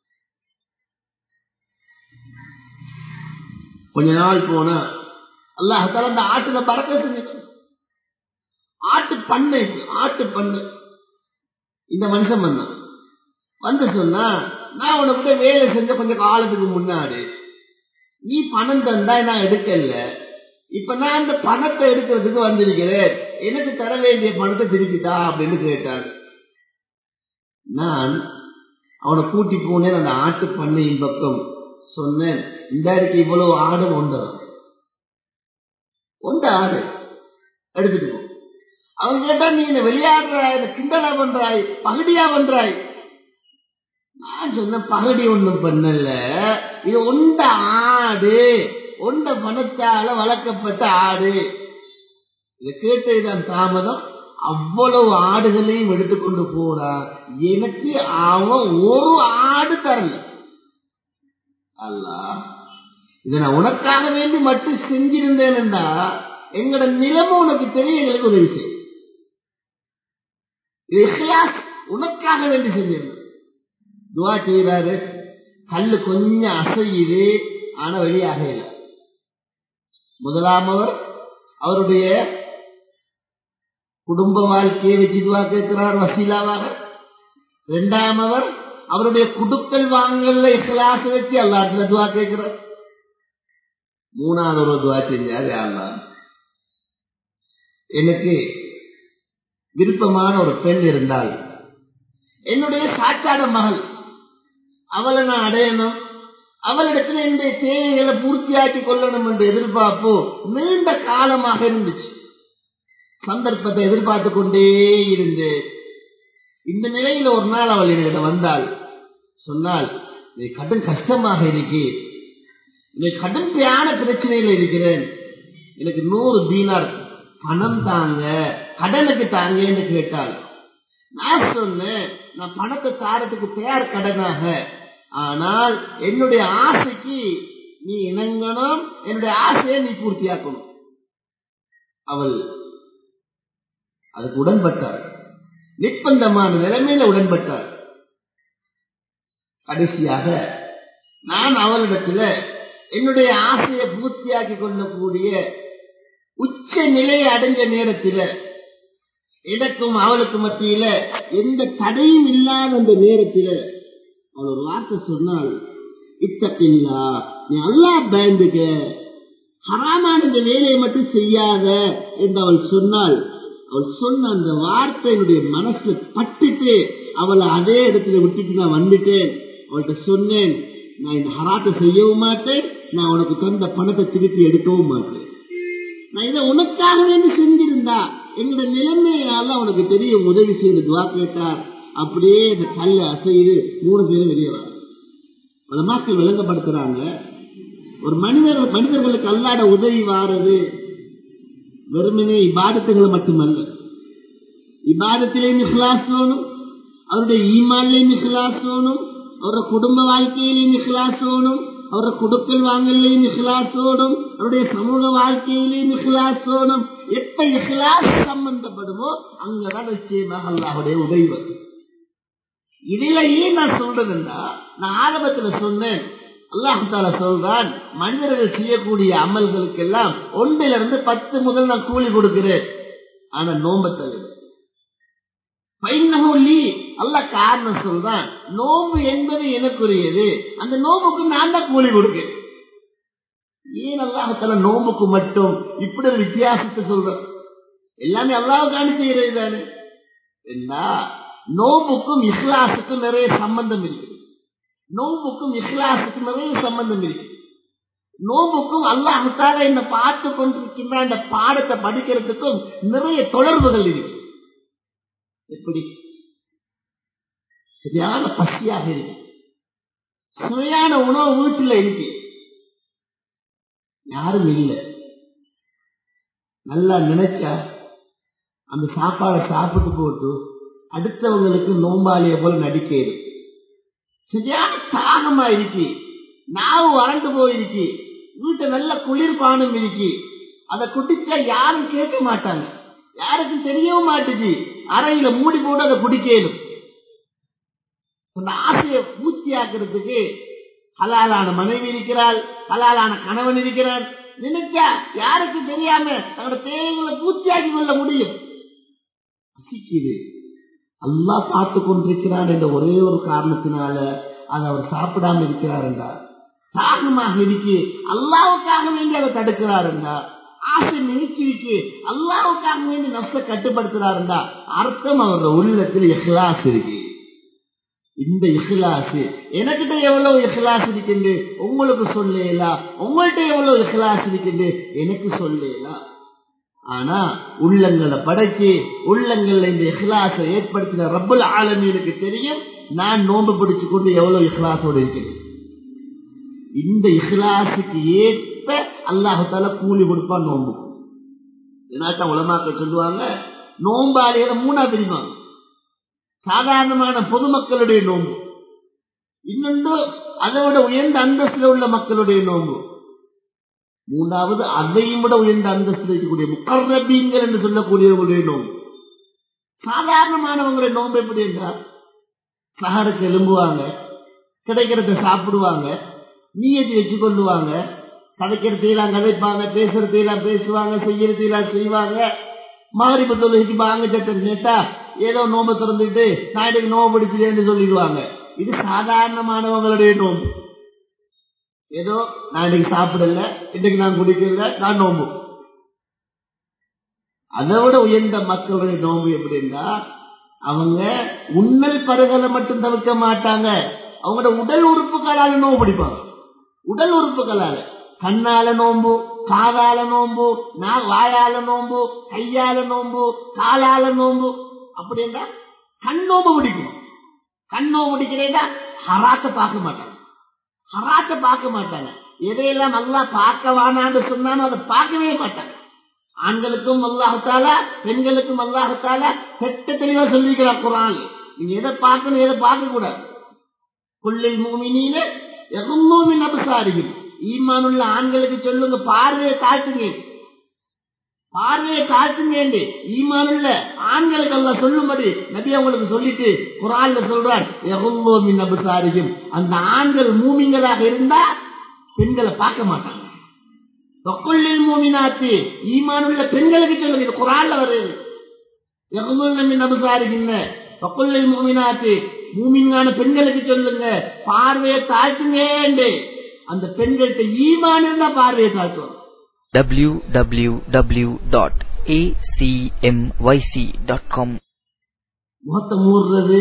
கொஞ்ச நாள் போனா அல்லாஹால அந்த ஆட்டுல பறக்க செஞ்சிட்டான் ஆட்டு பண்ணை ஆட்டு பண்ணை இந்த மனுஷன் வந்தான் வந்து சொன்னா நான் உனக்கிட்ட வேலை செஞ்ச கொஞ்சம் காலத்துக்கு முன்னாடி நீ பணம் தந்தா நான் எடுக்கல இப்ப நான் அந்த பணத்தை எடுக்கிறதுக்கு வந்திருக்கிறேன் எனக்கு தர வேண்டிய பணத்தை திருப்பிட்டா அப்படின்னு கேட்டான் நான் அவனை கூட்டி போனேன் அந்த ஆட்டு பண்ணையின் பக்கம் சொன்னேன் இந்த இருக்கு இவ்வளவு ஆடு ஒன்று ஒன்ற ஆடு எடுத்துட்டு போ அவன் கேட்டா நீ என்ன விளையாடுறாய் என்ன கிண்டலா பண்றாய் பகுதியா பண்றாய் நான் சொன்ன பகுதி ஒண்ணும் பண்ணல இது ஒண்ட ஆடு ஒண்ட பணத்தால வளர்க்கப்பட்ட ஆடு இதை கேட்டதுதான் தாமதம் அவ்வளவு ஆடுகளையும் எடுத்துக்கொண்டு போறா எனக்கு அவன் ஒரு ஆடு தரல அல்ல இதை நான் உனக்காக வேண்டி மட்டும் செஞ்சிருந்தேன்டா எங்களோட நிலைமை உனக்கு தெரியும் எங்களுக்கு உதவி செய்யும் உனக்காக வேண்டி செஞ்சிருந்தேன் துவா செய்யறாரு கல்லு கொஞ்சம் அசையுது ஆனா வெளியாக இல்லை முதலாமவர் அவருடைய குடும்ப வாழ்க்கையை வச்சு துவா கேட்கிறார் வசீலாவாக இரண்டாமவர் அவருடைய குடுக்கல் வாங்கல இஹ்லாச வச்சு எல்லா இடத்துல துவா கேட்கிறார் மூணாவது ஒரு துவா செஞ்சாரு அல்லா எனக்கு விருப்பமான ஒரு பெண் இருந்தால் என்னுடைய சாட்சாட மகள் அவளை நான் அடையணும் அவளிடத்துல என்னுடைய தேவைகளை பூர்த்தியாக்கி கொள்ளணும் என்று எதிர்பார்ப்பு நீண்ட காலமாக இருந்துச்சு சந்தர்ப்பத்தை எதிர்பார்த்து கொண்டே இருந்து இந்த நிலையில ஒரு நாள் அவள் என்னிடம் வந்தாள் சொன்னால் இது கடும் கஷ்டமாக இருக்கு இன்னைக்கு கடுமையான பிரச்சனையில இருக்கிறேன் எனக்கு நூறு தீனார் பணம் தாங்க கடனுக்கு தாங்க என்று கேட்டாள் நான் சொன்னேன் நான் பணத்தை தாரத்துக்கு தயார் கடனாக ஆனால் என்னுடைய ஆசைக்கு நீ இணங்கணும் என்னுடைய ஆசையை நீ பூர்த்தியாக்கணும் அவள் அதுக்கு உடன்பட்டாள் நிர்பந்தமான நிலைமையில உடன்பட்டாள் கடைசியாக நான் அவளிடத்துல என்னுடைய ஆசையை பூர்த்தியாக்கி கொள்ளக்கூடிய உச்ச நிலையை அடைஞ்ச நேரத்தில் எனக்கும் அவளுக்கு மத்தியில எந்த தடையும் இல்லாத அந்த நேரத்தில் அவள் ஒரு வார்த்தை சொன்னால் இத்தப்பில்லா நீ அல்லா பயந்துக்க ஹராமான இந்த வேலையை மட்டும் செய்யாத என்று அவள் சொன்னால் அவள் சொன்ன அந்த வார்த்தை என்னுடைய மனசுல பட்டுட்டு அவளை அதே இடத்துல விட்டுட்டு நான் வந்துட்டேன் அவள்கிட்ட சொன்னேன் நான் இந்த ஹராத்தை செய்யவும் மாட்டேன் நான் உனக்கு தந்த பணத்தை திருப்பி எடுக்கவும் மாட்டேன் நான் இதை உனக்காக வேண்டி செஞ்சிருந்தா எங்களோட நிலைமையால அவனுக்கு தெரியும் உதவி செய்து துவா கேட்டார் அப்படியே இந்த கல்ல அசைது மூணு பேரும் வெளியே வர பல மக்கள் விளங்கப்படுத்துறாங்க ஒரு மனிதர் மனிதர்களுக்கு அல்லாட உதவி வாரது வெறுமனே இபாதத்துகளை மட்டுமல்ல இபாதத்திலேயும் இஹ்லாஸ் வேணும் அவருடைய ஈமான்லையும் இஹ்லாஸ் வேணும் அவருடைய குடும்ப வாழ்க்கையிலையும் இஹ்லாஸ் வேணும் அவருடைய கொடுக்கல் வாங்கலையும் இஹ்லாசோடும் அவருடைய சமூக வாழ்க்கையிலையும் இஹ்லாசோடும் எப்ப இஹ்லாஸ் சம்பந்தப்படுமோ அங்கதான் நிச்சயமாக அல்லாஹுடைய உதவி வரும் இதுல ஏன் நான் சொல்றேன்னா நான் ஆரம்பத்துல சொன்னேன் அல்லாஹால சொல்றான் மனிதர்கள் செய்யக்கூடிய அமல்களுக்கெல்லாம் ஒன்றில இருந்து பத்து முதல் நான் கூலி கொடுக்கிறேன் ஆனா நோம்ப தவிர அல்ல காரணம் சொல்றான் நோம்பு என்பது எனக்குரியது அந்த நோம்புக்கு நான் தான் கூலி கொடுக்கிறேன் ஏன் அல்லாஹால நோம்புக்கு மட்டும் இப்படி ஒரு வித்தியாசத்தை சொல்ற எல்லாமே அல்லாவுக்கான செய்யறது தானே என்ன நோம்புக்கும் இஸ்லாசுக்கும் நிறைய சம்பந்தம் இருக்குது நோம்புக்கும் இஸ்லாசுக்கும் நிறைய சம்பந்தம் இருக்கு நோம்புக்கும் அல்லாஹால என்ன பார்த்து கொண்டிருக்கின்ற அந்த பாடத்தை படிக்கிறதுக்கும் நிறைய தொடர்புகள் இருக்கு எப்படி சரியான பசியாக இருக்கு சுவையான உணவு வீட்டுல இருக்கு யாரும் இல்லை நல்லா நினைச்சா அந்த சாப்பாடை சாப்பிட்டு போட்டு அடுத்தவங்களுக்கு நோம்பாளிய போல நடிக்கிறது சரியான தாகமா இருக்கு நாவு வறண்டு போயிருக்கு வீட்டை நல்ல குளிர்பானம் இருக்கு அதை குடிச்சா யாரும் கேட்க மாட்டாங்க யாருக்கும் தெரியவும் மாட்டுச்சு அறையில மூடி போட்டு அதை குடிக்கலும் அந்த ஆசையை பூர்த்தியாக்குறதுக்கு ஹலாலான மனைவி இருக்கிறாள் ஹலாலான கணவன் இருக்கிறான் நினைச்சா யாருக்கு தெரியாம தன்னோட தேவைகளை பூர்த்தியாக்கி கொள்ள முடியும் பசிக்குது அல்லா பார்த்து கொண்டிருக்கிறான் என்ற ஒரே ஒரு காரணத்தினால அதை அவர் சாப்பிடாம இருக்கிறார் என்றார் தாகமாக இருக்கு அல்லாவுக்காக வேண்டி அதை தடுக்கிறார் என்றார் ஆசை நினைச்சிருக்கு அல்லாவுக்காக வேண்டி நஷ்ட கட்டுப்படுத்துறார் என்றார் அர்த்தம் அவரோட உள்ளத்தில் இஹ்லாஸ் இருக்கு இந்த இஹ்லாசு எனக்கிட்ட எவ்வளவு இஹ்லாஸ் இருக்கின்று உங்களுக்கு சொல்லலாம் உங்கள்கிட்ட எவ்வளவு இஹ்லாஸ் இருக்கின்று எனக்கு சொல்லலாம் ஆனா உள்ளங்களை படைச்சு உள்ளங்கள்ல இந்த இஹ்லாசை ஏற்படுத்தின ரப்பல் ஆலமீனுக்கு தெரியும் நான் நோன்பு பிடிச்சு கொண்டு எவ்வளவு இஹ்லாசோடு இருக்கிறேன் இந்த இஹ்லாசுக்கு ஏற்ப அல்லாஹால கூலி கொடுப்பான் நோன்பு இதனால்தான் உலமாக்கள் சொல்லுவாங்க நோம்பாளிகளை மூணா பிரிவாங்க சாதாரணமான பொதுமக்களுடைய நோன்பு இன்னொன்று அதை விட உயர்ந்த அந்தஸ்தில் உள்ள மக்களுடைய நோன்பு மூன்றாவது அதையும் விட உயர்ந்த அந்தஸ்தில் இருக்கக்கூடிய முக்கர்ரபீங்கள் என்று சொல்லக்கூடியவர்களுடைய நோன்பு சாதாரணமானவங்களுடைய நோன்பு எப்படி என்றால் சஹருக்கு எலும்புவாங்க கிடைக்கிறத சாப்பிடுவாங்க நீயத்தை வச்சு கொள்ளுவாங்க கதைக்கிறதையெல்லாம் கதைப்பாங்க பேசுறதையெல்லாம் பேசுவாங்க செய்யறதையெல்லாம் செய்வாங்க மாரிப்பு தொழுகைக்கு பாங்க சட்டம் கேட்டா ஏதோ நோம்பு திறந்துட்டு நாயுடுக்கு நோம்பு பிடிச்சிட்டேன்னு சொல்லிடுவாங்க இது சாதாரணமானவங்களுடைய நோம்பு ஏதோ நான் இன்னைக்கு சாப்பிடல இன்னைக்கு நான் குடிக்கல நான் நோம்பு அதை விட உயர்ந்த மக்களுடைய நோம்பு எப்படின்னா அவங்க உன்னல் பருகலை மட்டும் தவிர்க்க மாட்டாங்க அவங்களோட உடல் உறுப்புகளால நோம்பு பிடிப்பாங்க உடல் உறுப்புகளால கண்ணால நோம்பு காதால நோம்பு நான் வாயால நோம்பு கையால நோம்பு காலால நோம்பு அப்படின்னா கண் நோம்பு பிடிக்கும் கண் நோம்பு பிடிக்கிறேன்னா ஹராத்த பார்க்க மாட்டாங்க ஹராத்த பார்க்க மாட்டாங்க எதையெல்லாம் நல்லா பார்க்க வானான்னு சொன்னாலும் அதை பார்க்கவே மாட்டாங்க ஆண்களுக்கும் அல்லாஹத்தால பெண்களுக்கும் அல்லாஹத்தால செட்ட தெளிவா சொல்லிக்கிறார் குரான் நீங்க எதை பார்க்கணும் எதை பார்க்க கூடாது கொள்ளில் மூமினியில எகுந்தோமின் அபசாரிகள் ஈமானுள்ள ஆண்களுக்கு சொல்லுங்க பார்வையை தாழ்த்துங்க பார்வையை தாழ்த்துங்க ஈமானுள்ள ஆண்களுக்கு அல்ல சொல்லும்படி நபி அவங்களுக்கு சொல்லிட்டு குரான்ல சொல்றார் எகுந்தோமின் அபசாரிகள் அந்த ஆண்கள் மூமிங்களாக இருந்தா பெண்களை பார்க்க மாட்டாங்க தொக்குள்ளில் மூமினாத்து ஈமானுள்ள பெண்களுக்கு சொல்லுங்க இது குரான்ல வருது எகுந்தோமின் அபசாரிகின்ற தொக்குள்ளில் மூமினாத்து மூமின்கான பெண்களுக்கு சொல்லுங்க பார்வையை தாழ்த்துங்க அந்த பெண்கள்கிட்ட ஈமான் இருந்தா பார்வையை தாழ்த்துவாங்க www.acmyc.com முகத்தை மூடுறது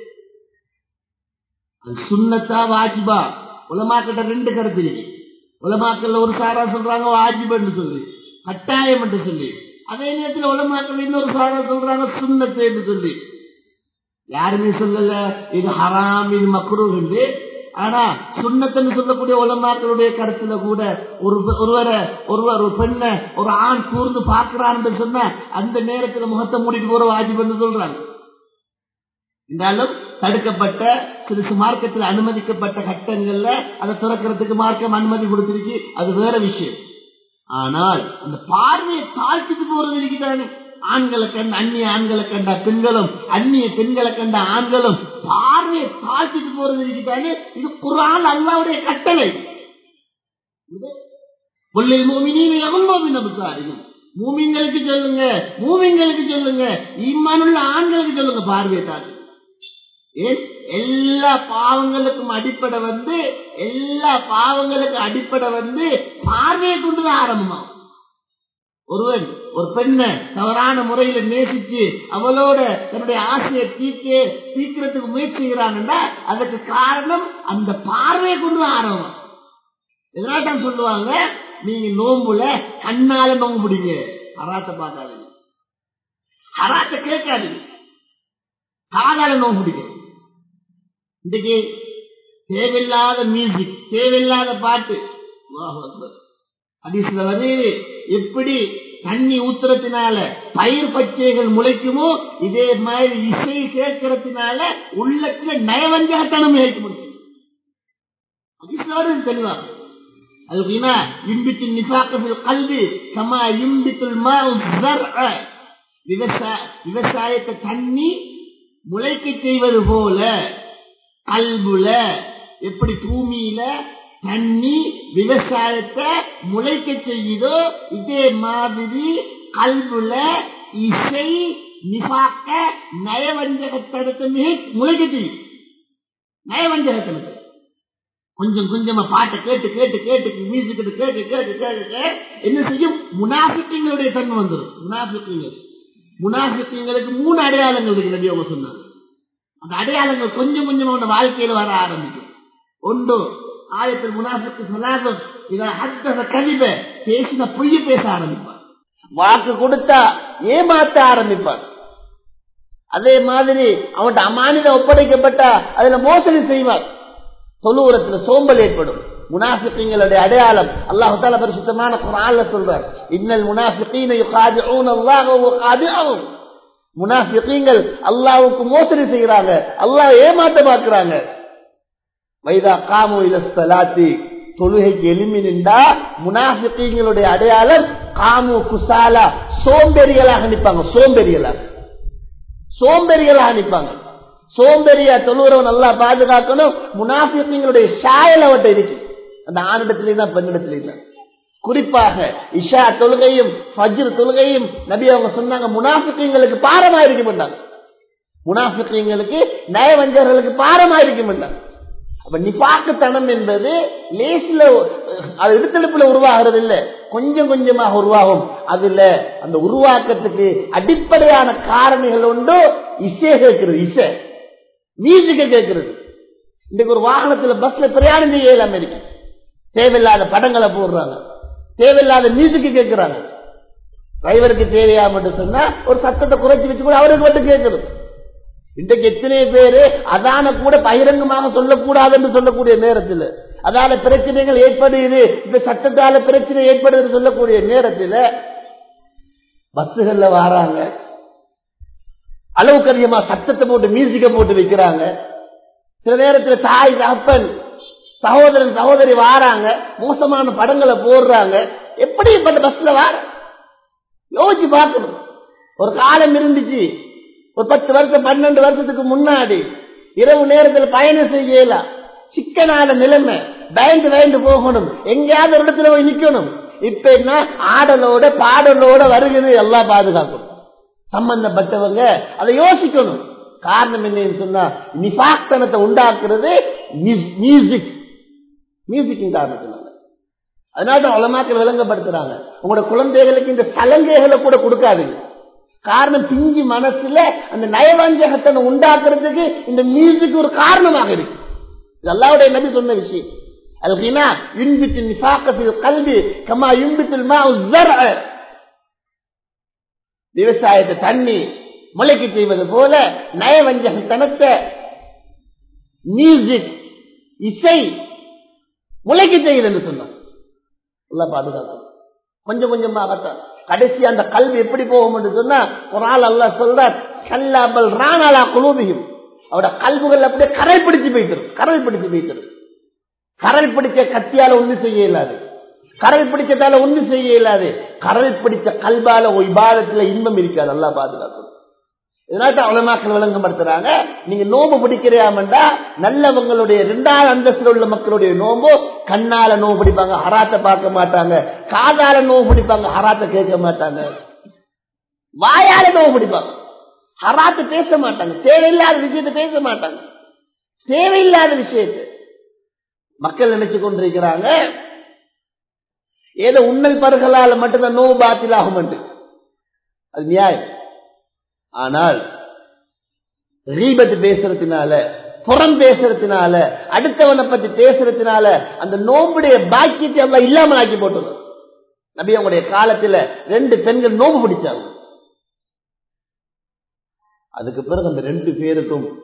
அது சுண்ணத்தா வாஜிபா உலமாக்கிட்ட ரெண்டு கருத்து இருக்கு உலமாக்கல்ல ஒரு சாரா சொல்றாங்க வாஜிபன்னு சொல்லி கட்டாயம் என்று சொல்லி அதே நேரத்தில் உலமாக்கல் இன்னொரு சாரா சொல்றாங்க சுண்ணத்து என்று சொல்லி யாருமே சொல்லல இது ஹராம் இது மக்ரூ என்று ஆனா சுண்ணத்துன்னு சொல்லக்கூடிய உலமாக்களுடைய கருத்துல கூட ஒரு ஒருவரை ஒருவர் ஒரு பெண்ணை ஒரு ஆண் கூர்ந்து பார்க்கிறான்னு சொன்னா அந்த நேரத்துல முகத்தை மூடிட்டு போற வாஜிபன்னு சொல்றாங்க இருந்தாலும் தடுக்கப்பட்ட சிறு மார்க்கத்தில் அனுமதிக்கப்பட்ட கட்டங்கள்ல அதை துறக்கிறதுக்கு மார்க்கம் அனுமதி கொடுத்திருக்கு அது வேற விஷயம் ஆனால் அந்த பார்வையை தாழ்த்திட்டு போறது இருக்குதானே ஆண்களை கண்ட அந்நிய ஆண்களை கண்ட பெண்களும் அந்நிய பெண்களை கண்ட ஆண்களும் பார்வையை தாழ்த்திட்டு போறது இருக்குதானே இது குரான் அல்லாவுடைய கட்டளை கொள்ளில் மூமினின் எவன் அபசாரியும் மூமிங்களுக்கு சொல்லுங்க மூமிங்களுக்கு சொல்லுங்க ஈமானுள்ள ஆண்களுக்கு சொல்லுங்க பார்வையை தாழ்த்தி ஏன் எல்லா பாவங்களுக்கும் அடிப்படை வந்து எல்லா பாவங்களுக்கும் அடிப்படை வந்து பார்வையை கொண்டுதான் ஆரம்பமாகும் ஒருவன் ஒரு பெண்ணை தவறான முறையில நேசிச்சு அவளோட தன்னுடைய ஆசையை தீர்க்க தீர்க்கிறதுக்கு முயற்சி செய்கிறான்டா அதுக்கு காரணம் அந்த பார்வையை கொண்டு ஆரம்பம் இதனால தான் சொல்லுவாங்க நீங்க நோம்புல கண்ணால நோம்பு பிடிங்க அராத்த பார்க்காதீங்க அராத்த கேட்காதீங்க காதால நோம்பு பிடிக்க இன்றைக்கு தேவையில்லாத மியூசிக் தேவையில்லாத பாட்டு அதிசல வந்து எப்படி தண்ணி ஊத்துறதுனால பயிர் பச்சைகள் முளைக்குமோ இதே மாதிரி இசை கேட்கறதுனால உள்ளத்துல நயவஞ்சகத்தனம் ஏற்க முடியும் அதிசோடு தெளிவாக அது எப்படின்னா இம்பித்து நிசாக்கத்தில் கல்வி கமா இம்பித்துல் விவசாய விவசாயத்தை தண்ணி முளைக்க செய்வது போல கல்புல எப்படி பூமியில தண்ணி விவசாயத்தை முளைக்க செய்யுதோ இதே மாதிரி கல்புல இசை நிபாக்க நயவஞ்சகத்தடுத்து முளைக்க செய்யும் நயவஞ்சகத்தனத்தை கொஞ்சம் கொஞ்சமா பாட்டை கேட்டு கேட்டு கேட்டு மியூசிக் கேட்டு கேட்டு கேட்டு கேட்டு என்ன செய்யும் முனாஃபிக்கங்களுடைய தன்மை வந்துடும் முனாஃபிக்கங்கள் முனாஃபிக்கங்களுக்கு மூணு அடையாளங்கள் இருக்கு நபி அவங்க சொன்னாங்க அந்த அடையாளங்கள் கொஞ்சம் கொஞ்சமா உங்க வாழ்க்கையில வர ஆரம்பிக்கும் ஒன்று ஆயத்தில் முனாஃபிக்கு சலாபம் இதை அத்தக கவித பேசின பொய்ய பேச ஆரம்பிப்பார் வாக்கு கொடுத்தா ஏமாத்த ஆரம்பிப்பார் அதே மாதிரி அவன்கிட்ட அமானித ஒப்படைக்கப்பட்டா அதுல மோசடி செய்வார் தொழுவுரத்துல சோம்பல் ஏற்படும் முனாஃபிக்கங்களுடைய அடையாளம் அல்லாஹு தால பரிசுத்தமான குரான்ல சொல்றார் இன்னல் முனாஃபிகீன யுகாதிஊன அல்லாஹ் வ காதிஊன் முனாஃபிகீங்கள் அல்லாஹ்வுக்கு மோசடி செய்யறாங்க அல்லாஹ் ஏமாத்த பார்க்கறாங்க வைதா காமு இல ஸலாத்தி தொழுகைக்கு எழுமி நின்றா முனாஃபிகீங்களுடைய அடையாளம் காமு குசாலா சோம்பேறிகளாக நிற்பாங்க சோம்பேறிகளாக சோம்பேறிகளாக நிற்பாங்க சோம்பேறியா தொழுகிறவன் நல்லா பாதுகாக்கணும் முனாஃபிகளுடைய சாயல் அவட்ட இருக்கு அந்த ஆணிடத்திலே தான் பெண்ணிடத்திலே தான் குறிப்பாக இஷா தொழுகையும் ஃபஜ்ர் தொழுகையும் நபி அவங்க சொன்னாங்க முனாஃபிகளுக்கு பாரமா இருக்க மாட்டாங்க முனாஃபிகளுக்கு நயவஞ்சர்களுக்கு பாரமா இருக்க மாட்டாங்க அப்ப நிபாக்குத்தனம் என்பது லேசில அது எடுத்தெடுப்புல உருவாகிறது இல்ல கொஞ்சம் கொஞ்சமாக உருவாகும் அதுல அந்த உருவாக்கத்துக்கு அடிப்படையான காரணிகள் உண்டு இசை கேட்கிறது இசை மியூசிக்க கேட்கிறது இன்றைக்கு ஒரு வாகனத்துல பஸ்ல பிரயாணம் செய்ய இயலாம இருக்கு தேவையில்லாத படங்களை போடுறாங்க தேவையில்லாத மியூசிக் கேட்கிறாங்க டிரைவருக்கு தேவையா மட்டும் சொன்னா ஒரு சத்தத்தை குறைச்சி வச்சு கூட அவருக்கு மட்டும் கேட்கிறது இன்றைக்கு எத்தனை பேரு அதான கூட பகிரங்கமாக சொல்லக்கூடாது என்று சொல்லக்கூடிய நேரத்தில் அதால பிரச்சனைகள் ஏற்படுது இந்த சட்டத்தால பிரச்சனை ஏற்படுது சொல்லக்கூடிய நேரத்தில் பஸ்ஸுகள்ல வராங்க அளவுக்கு அதிகமா சத்தத்தை போட்டு மியூசிக்க போட்டு வைக்கிறாங்க சில நேரத்தில் தாய் அப்பன் சகோதரன் சகோதரி வாராங்க மோசமான படங்களை போடுறாங்க எப்படிப்பட்ட பஸ்ல வார யோசிச்சு பார்க்கணும் ஒரு காலம் இருந்துச்சு ஒரு பத்து வருஷம் பன்னெண்டு வருஷத்துக்கு முன்னாடி இரவு நேரத்தில் பயணம் செய்யலாம் சிக்கனான நிலைமை பயந்து பயந்து போகணும் எங்கேயாவது ஒரு இடத்துல போய் நிக்கணும் இப்ப என்ன ஆடலோட பாடலோட வருகிறது எல்லாம் பாதுகாக்கணும் சம்பந்தப்பட்டவங்க அதை யோசிக்கணும் காரணம் என்னன்னு சொன்னா நிபாக்தனத்தை உண்டாக்குறது மியூசிக் மியூசிக்கின் காரணத்தினால அதனால உலமாக்கள் விளங்கப்படுத்துறாங்க உங்களோட குழந்தைகளுக்கு இந்த சலங்கைகளை கூட கொடுக்காதீங்க காரணம் பிஞ்சு மனசுல அந்த நயவஞ்சகத்தனை உண்டாக்குறதுக்கு இந்த மியூசிக் ஒரு காரணமாக இருக்கு இது அல்லாவுடைய நபி சொன்ன விஷயம் அதுனா யுன்பித்து நிஃபாக்கத்தில் கல்வி கமா யுன்பித்தில் மா விவசாயத்தை தண்ணி முளைக்கு செய்வது போல நயவஞ்சகத்தனத்தை மியூசிக் இசை முளைக்கு செய்யுது என்று சொன்னான் பாதுகாக்கும் கொஞ்சம் கொஞ்சமாகத்தான் கடைசி அந்த கல்வி எப்படி போகும் என்று சொன்னா ஒரு ஆள் அல்ல சொல்ற கல்லாபல் ராணாலா குழுவியும் அவட கல்விகள் அப்படியே கரை பிடிச்சு போயிட்டு கரை பிடிச்சு போயிட்டு கரை பிடிச்ச கத்தியால ஒண்ணு செய்ய இயலாது கரை பிடிச்சதால ஒண்ணு செய்ய இயலாது கரை பிடிச்ச கல்பால இபாதத்துல இன்பம் இருக்காது நல்லா பாதுகாக்கும் இதனால அவலமாக்கள் விளங்கப்படுத்துறாங்க நீங்க நோம்பு பிடிக்கிறியாமண்டா நல்லவங்களுடைய இரண்டாவது அந்தஸ்துல உள்ள மக்களுடைய நோம்பு கண்ணால நோம்பு பிடிப்பாங்க ஹராத்த பார்க்க மாட்டாங்க காதால நோம்பு பிடிப்பாங்க ஹராத்த கேட்க மாட்டாங்க வாயால நோம்பு பிடிப்பாங்க ஹராத்து பேச மாட்டாங்க தேவையில்லாத விஷயத்தை பேச மாட்டாங்க தேவையில்லாத விஷயத்தை மக்கள் நினைச்சு கொண்டிருக்கிறாங்க ஏதோ உன்னல் பருகளால மட்டும்தான் நோவு பாத்திலாகும் என்று அது நியாயம் ஆனால் ரீபத்து பேசுறதுனால புறம் பேசுறதுனால அடுத்தவனை பத்தி பேசுறதுனால அந்த நோம்புடைய பாக்கியத்தை எல்லாம் இல்லாமல் ஆக்கி போட்டது நபி அவங்களுடைய காலத்துல ரெண்டு பெண்கள் நோம்பு பிடிச்சாங்க அதுக்கு பிறகு அந்த ரெண்டு பேருக்கும்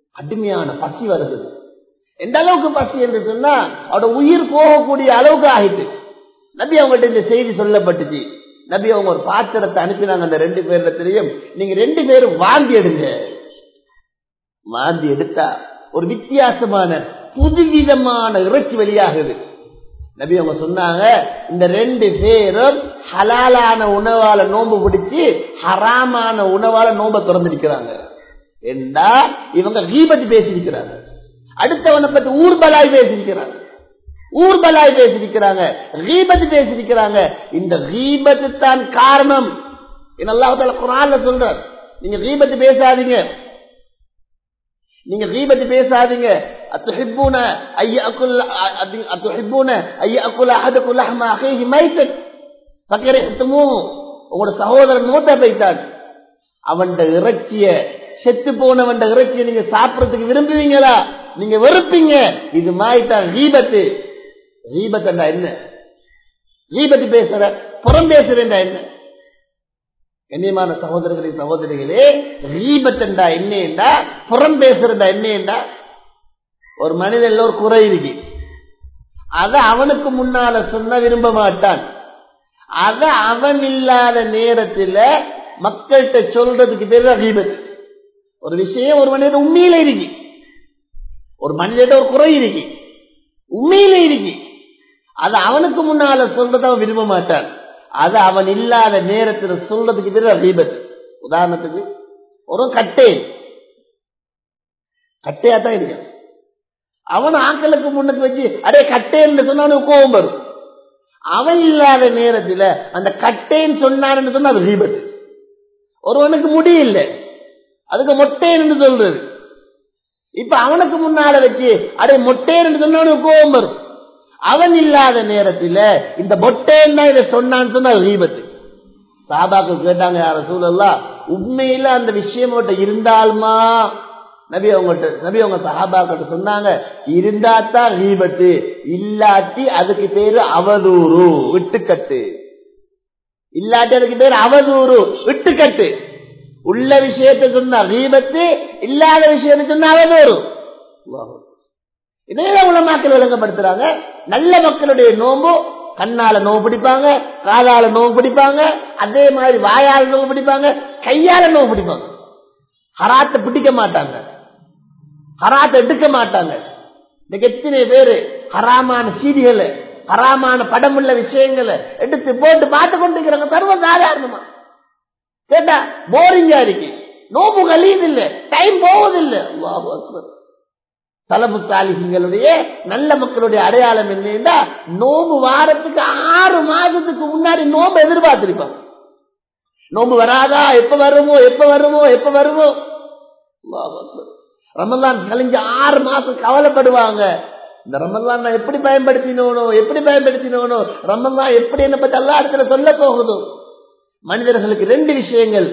கடுமையான பசி வருது எந்த அளவுக்கு பசி என்று சொன்னா அவரோட உயிர் போகக்கூடிய அளவுக்கு ஆகிட்டு நபி அவங்கள்ட்ட இந்த செய்தி சொல்லப்பட்டுச்சு நபி அவங்க ஒரு பாத்திரத்தை அனுப்பினாங்க அந்த ரெண்டு பேர்ல தெரியும் நீங்க ரெண்டு பேரும் வாந்தி எடுங்க வாந்தி எடுத்தா ஒரு வித்தியாசமான புதுவிதமான இறைச்சி வெளியாகுது நபி அவங்க சொன்னாங்க இந்த ரெண்டு பேரும் ஹலாலான உணவால நோன்பு பிடிச்சு ஹராமான உணவால நோம்ப திறந்திருக்கிறாங்க என்றா இவங்க கீபத்து பேசியிருக்கிறாங்க அடுத்தவனை பத்தி ஊர்பலாய் பேசியிருக்கிறாங்க ஊர்பலாய் பேசியிருக்கிறாங்க கீபத்து பேசியிருக்கிறாங்க இந்த கீபத்து தான் காரணம் அல்லாஹால குரான்ல சொல்றார் நீங்க கீபத்து பேசாதீங்க நீங்க கீபத்து பேசாதீங்க அத்துஹிப்பூன ஐயக்குல் அத்துஹிப்பூன ஐயக்குல் அஹதுக்குல் அஹ்ம அஹீஹி மைத்தன் ஃபக்கரிஹ்துமு உங்களோட சகோதரன் மூத்த போய்த்தான் அவன் இறைச்சிய செத்து போனவன் இறைச்சியை நீங்க சாப்பிடறதுக்கு விரும்புவீங்களா நீங்க வெறுப்பீங்க இது மாதிரிதான் ரீபத்து ரீபத் என்ன ரீபத்து பேசுற புறம் பேசுறேன் என்ன கண்ணியமான சகோதரர்களே சகோதரிகளே ரீபத் என்றா என்னண்டா புறம் பேசுறதா என்னண்டா ஒரு மனிதன் ஒரு குறை இருக்கு அத அவனுக்கு முன்னால சொன்ன விரும்ப மாட்டான் அத அவன் இல்லாத நேரத்துல மக்கள்கிட்ட சொல்றதுக்கு பேர் ரீபத் ஒரு விஷயம் ஒரு மனிதன் உண்மையில இருக்கு ஒரு மனிதன் ஒரு குறை இருக்கு உண்மையில இருக்கு அது அவனுக்கு முன்னால சொல்றத அவன் விரும்ப மாட்டான் அது அவன் இல்லாத நேரத்தில் சொல்றதுக்கு பேர் ரீபத் உதாரணத்துக்கு ஒரு கட்டை கட்டையா தான் இருக்க அவன் ஆக்களுக்கு முன்னுக்கு வச்சு அடே கட்டேன்னு சொன்னான்னு கோபம் வரும் அவன் இல்லாத நேரத்தில் அந்த கட்டேன்னு சொன்னான்னு சொன்னா அது ரீபத் ஒருவனுக்கு முடியல அதுக்கு மொட்டேன்னு சொல்றது இப்ப அவனுக்கு முன்னால வச்சு அடே மொட்டேன்னு சொன்னான்னு கோபம் வரும் அவன் இல்லாத நேரத்தில் இந்த மொட்டேன்னு இதை சொன்னான்னு சொன்னா ரீபத்து சாபாக்கு கேட்டாங்க யார சூழல்லா உண்மையில அந்த விஷயம் இருந்தாலுமா நபி அவங்கள்ட்ட நபி அவங்க சஹாபாக்கிட்ட சொன்னாங்க இருந்தா தான் ரீபத்து இல்லாட்டி அதுக்கு பேரு அவதூறு விட்டுக்கட்டு இல்லாட்டி அதுக்கு பேரு அவதூறு விட்டுக்கட்டு உள்ள விஷயத்தை சொன்னா ரீபத்து இல்லாத விஷயத்தை சொன்னா அவதூறு இதையெல்லாம் உலமாக்கள் விளங்கப்படுத்துறாங்க நல்ல மக்களுடைய நோம்பு கண்ணால நோவு பிடிப்பாங்க காதால நோவு பிடிப்பாங்க அதே மாதிரி வாயால நோவு பிடிப்பாங்க கையால நோவு பிடிப்பாங்க ஹராத்தை பிடிக்க மாட்டாங்க ஹராத்தை எடுக்க மாட்டாங்க இன்னைக்கு எத்தனை பேரு ஹராமான சீடிகளை ஹராமான படமுள்ள விஷயங்களை எடுத்து போட்டு பார்த்து கொண்டிருக்கிறாங்க சர்வ சாதாரணமா கேட்டா போரிங்கா இருக்கு நோம்பு கழியுது இல்ல டைம் போவதில்லை தலபு தாலிகளுடைய நல்ல மக்களுடைய அடையாளம் என்னன்னா நோம்பு வாரத்துக்கு ஆறு மாதத்துக்கு முன்னாடி நோம்பு எதிர்பார்த்திருப்பாங்க நோம்பு வராதா எப்ப வருமோ எப்ப வருமோ எப்ப வருமோ ரமலான் கழிஞ்ச ஆறு மாசம் கவலைப்படுவாங்க இந்த ரமலான் நான் எப்படி பயன்படுத்தினோனோ எப்படி பயன்படுத்தினோனோ ரமலான் எப்படி என்ன பத்தி எல்லா இடத்துல சொல்ல போகுதோ மனிதர்களுக்கு ரெண்டு விஷயங்கள்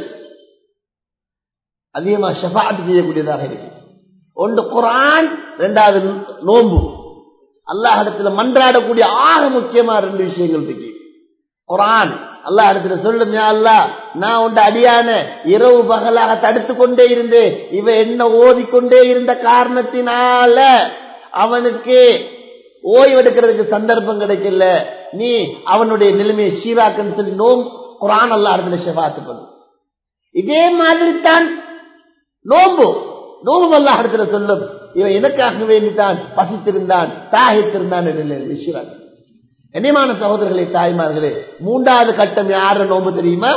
அதிகமா ஷபாத் செய்யக்கூடியதாக இருக்கு ஒன்று குரான் ரெண்டாவது நோம்பு அல்லாஹிடத்துல மன்றாடக்கூடிய ஆக முக்கியமா ரெண்டு விஷயங்கள் இருக்கு குரான் அல்லாஹ் இடத்துல சொல்லுங்க அல்லா நான் உண்ட அடியான இரவு பகலாக தடுத்து கொண்டே இருந்தேன் இவ என்ன ஓதிக்கொண்டே இருந்த காரணத்தினால அவனுக்கு ஓய்வெடுக்கிறதுக்கு சந்தர்ப்பம் கிடைக்கல நீ அவனுடைய நிலைமையை சீராக்குன்னு சொல்லி நோம் குரான் அல்லா இடத்துல ஷெஃபாத்து பண்ணு இதே மாதிரி தான் நோம்பு நோம்பு அல்லா இடத்துல சொல்லும் இவன் எனக்காக வேண்டித்தான் பசித்திருந்தான் தாகித்திருந்தான் விஷயம் கண்ணியமான சகோதரர்களே தாய்மார்களே மூன்றாவது கட்டம் யார நோம்பு தெரியுமா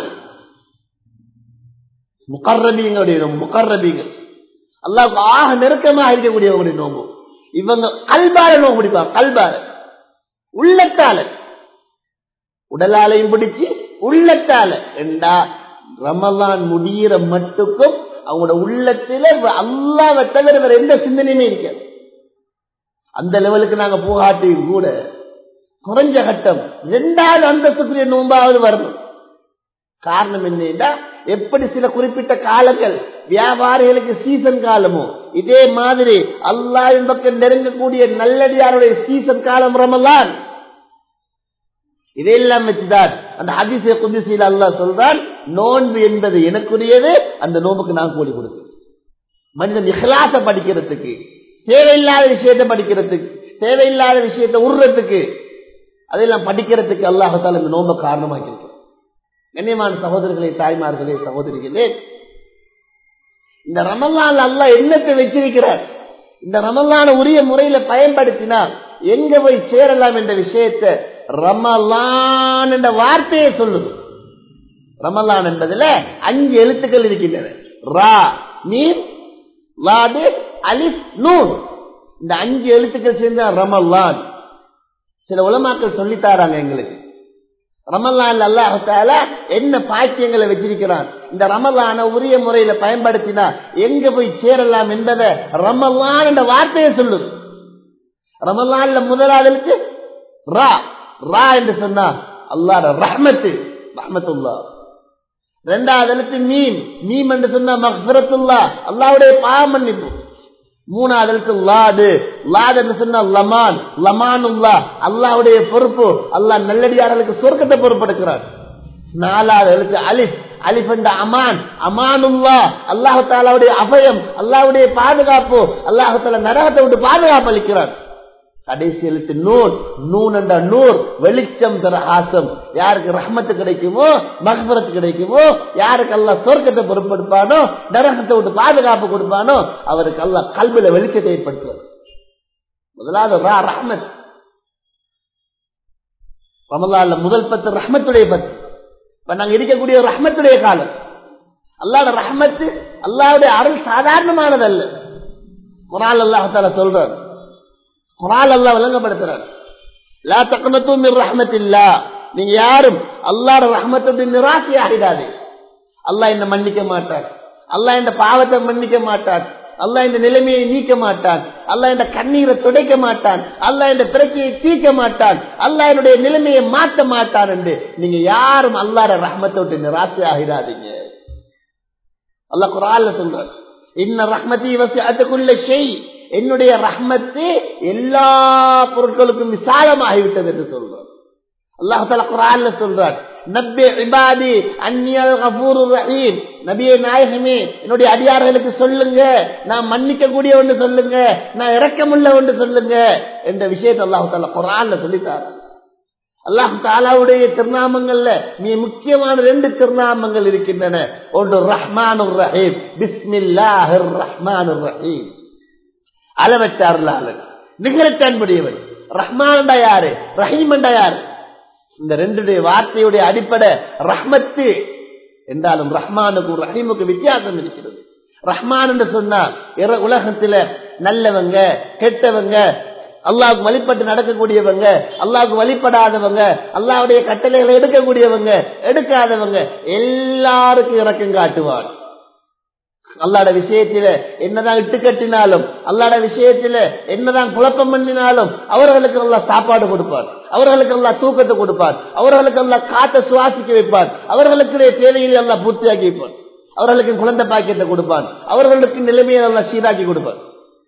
முகர்ரபிங்களுடைய நோம்பு முகர்ரபிகள் அல்லாவுக்கு ஆக நெருக்கமாக இருக்கக்கூடியவங்களுடைய நோம்பு இவங்க கல்பால நோம்பு பிடிப்பாங்க கல்பால உள்ளத்தால உடலாலையும் பிடிச்சு உள்ளத்தால என்றா ரமலான் முடிகிற மட்டுக்கும் அவங்களோட உள்ளத்துல அல்லாவை தவிர வேற எந்த சிந்தனையுமே இருக்காது அந்த லெவலுக்கு நாங்க போகாட்டியும் கூட குறைஞ்ச கட்டம் இரண்டாவது அந்தஸ்துக்குரிய நோம்பாவது வரணும் காரணம் என்னன்னா எப்படி சில குறிப்பிட்ட காலங்கள் வியாபாரிகளுக்கு சீசன் காலமோ இதே மாதிரி அல்லாவின் பக்கம் நெருங்கக்கூடிய நல்லடியாருடைய சீசன் காலம் ரமலான் இதையெல்லாம் வச்சுதான் அந்த அதிசய குதிசையில் அல்லா சொல்றான் நோன்பு என்பது எனக்குரியது அந்த நோம்புக்கு நான் கூலி கொடுக்கிறேன் மனிதன் இஹ்லாச படிக்கிறதுக்கு தேவையில்லாத விஷயத்தை படிக்கிறதுக்கு தேவையில்லாத விஷயத்தை உருறதுக்கு அதெல்லாம் படிக்கிறதுக்கு அல்லாஹால இந்த நோம்ப காரணமாக இருக்கிறார் கண்ணியமான சகோதரர்களே தாய்மார்களே சகோதரிகளே இந்த ரமலான் அல்லாஹ் என்னத்தை வச்சிருக்கிறார் இந்த ரமலான உரிய முறையில பயன்படுத்தினால் எங்க போய் சேரலாம் என்ற விஷயத்தை ரமலான் என்ற வார்த்தையை சொல்லுது ரமலான் என்பதுல அஞ்சு எழுத்துக்கள் இருக்கின்றன ரா மீன் லாது அலிஃப் நூன் இந்த அஞ்சு எழுத்துக்கள் சேர்ந்த ரமலான் சில உலமாக்கள் சொல்லித்தாராங்க எங்களுக்கு ரமலான் அல்லாஹால என்ன பாக்கியங்களை வச்சிருக்கிறான் இந்த ரமலான உரிய முறையில பயன்படுத்தினா எங்க போய் சேரலாம் என்பதை ரமலான் என்ற வார்த்தையை சொல்லுது ரமலான்ல முதலாளுக்கு ரா ரா என்று சொன்னா அல்லாட ரஹ்மத்து ரஹ்மத்துல்லா ரெண்டாவது எழுத்து மீம் மீம் என்று சொன்னா மஹ்பரத்துல்லா அல்லாவுடைய பாவ மன்னிப்பு மூணாவது எழுத்து லாது லாது என்று சொன்னா லமான் லமானுல்லா அல்லாவுடைய பொறுப்பு அல்லாஹ் நல்லடியார்களுக்கு சொர்க்கத்தை பொறுப்பெடுக்கிறார் நாலாவது எழுத்து அலிஃப் அலிஃப் என்ற அமான் அமானுல்லா அல்லாஹு தாலாவுடைய அபயம் அல்லாவுடைய பாதுகாப்பு அல்லாஹு தாலா நரகத்தை விட்டு பாதுகாப்பு அளிக்கிறார் கடைசி எழுத்து நூன் நூன் என்ற நூர் வெளிச்சம் தர ஆசம் யாருக்கு ரஹ்மத்து கிடைக்குமோ மகபரத்து கிடைக்குமோ யாருக்கு அல்ல சொர்க்கத்தை பொறுப்பெடுப்பானோ நரகத்தை விட்டு பாதுகாப்பு கொடுப்பானோ அவருக்கு அல்ல கல்வியில வெளிச்சத்தை ஏற்படுத்துவார் முதலாவது ரா ரஹ்மத் ரமலான்ல முதல் பத்து ரஹ்மத்துடைய பத்து இப்ப நாங்க இருக்கக்கூடிய ரஹ்மத்துடைய காலம் அல்லாட ரஹ்மத்து அல்லாவுடைய அருள் சாதாரணமானதல்ல குரால் அல்லாஹால சொல்றார் குரால் அல்லா விளங்கப்படுத்துறார் லா தக்கனத்தும் ரஹமத்தில்லா நீங்க யாரும் அல்லாட ரஹமத்தை நிராசை ஆகிடாது அல்லாஹ் என்ன மன்னிக்க மாட்டார் அல்லாஹ் இந்த பாவத்தை மன்னிக்க மாட்டார் அல்லாஹ் இந்த நிலைமையை நீக்க மாட்டான் அல்லாஹ் இந்த கண்ணீரை துடைக்க மாட்டான் அல்லாஹ் இந்த பிரச்சனையை தீர்க்க மாட்டான் அல்லாஹ் என்னுடைய நிலைமையை மாற்ற மாட்டான் என்று நீங்க யாரும் அல்லாட ரஹமத்தை விட்டு நிராசை ஆகிடாதீங்க அல்லாஹ் குரான்ல சொல்றார் இன்ன ரஹ்மதி வசியத்துக்குள்ள செய் என்னுடைய ரஹ்மத்து எல்லா பொருட்களுக்கும் விசாலமாகிவிட்டது என்று சொல்றார் அல்லாஹால குரான்ல சொல்றார் நப்பே இபாதி அந்நியல் கபூர் ரஹீம் நபியே நாயகமே என்னுடைய அடியார்களுக்கு சொல்லுங்க நான் மன்னிக்க கூடியவன்னு சொல்லுங்க நான் இறக்கமுள்ளவன்னு சொல்லுங்க என்ற விஷயத்தை அல்லாஹு தாலா குரான்ல சொல்லித்தார அல்லாஹு தாலாவுடைய திருநாமங்கள்ல மிக முக்கியமான ரெண்டு திருநாமங்கள் இருக்கின்றன ஒன்று ரஹ்மான் ரஹீம் பிஸ்மில்லாஹிர் ரஹ்மான் ரஹீம் அளவற்ற அருளாளன் நிகரற்ற அன்புடையவன் ரஹ்மான் யாரு ரஹீம் யாரு இந்த ரெண்டுடைய வார்த்தையுடைய அடிப்படை ரஹ்மத்து என்றாலும் ரஹ்மானுக்கும் ரஹீமுக்கும் வித்தியாசம் இருக்கிறது ரஹ்மான் என்று சொன்னா உலகத்துல நல்லவங்க கெட்டவங்க அல்லாவுக்கு வழிபட்டு நடக்கக்கூடியவங்க அல்லாவுக்கு வழிபடாதவங்க அல்லாவுடைய கட்டளைகளை எடுக்கக்கூடியவங்க எடுக்காதவங்க எல்லாருக்கும் இறக்கம் காட்டுவார் அல்லாட விஷயத்தில என்னதான் இட்டு கட்டினாலும் அல்லாட விஷயத்தில என்னதான் குழப்பம் பண்ணினாலும் அவர்களுக்கு நல்லா சாப்பாடு கொடுப்பார் அவர்களுக்கு எல்லாம் தூக்கத்தை கொடுப்பார் அவர்களுக்கு எல்லாம் காத்த சுவாசிக்க வைப்பார் அவர்களுக்கு தேவையை எல்லாம் பூர்த்தியாக்கி வைப்பார் அவர்களுக்கு குழந்தை பாக்கியத்தை கொடுப்பான் அவர்களுக்கு நிலைமையை எல்லாம் சீராக்கி கொடுப்பார்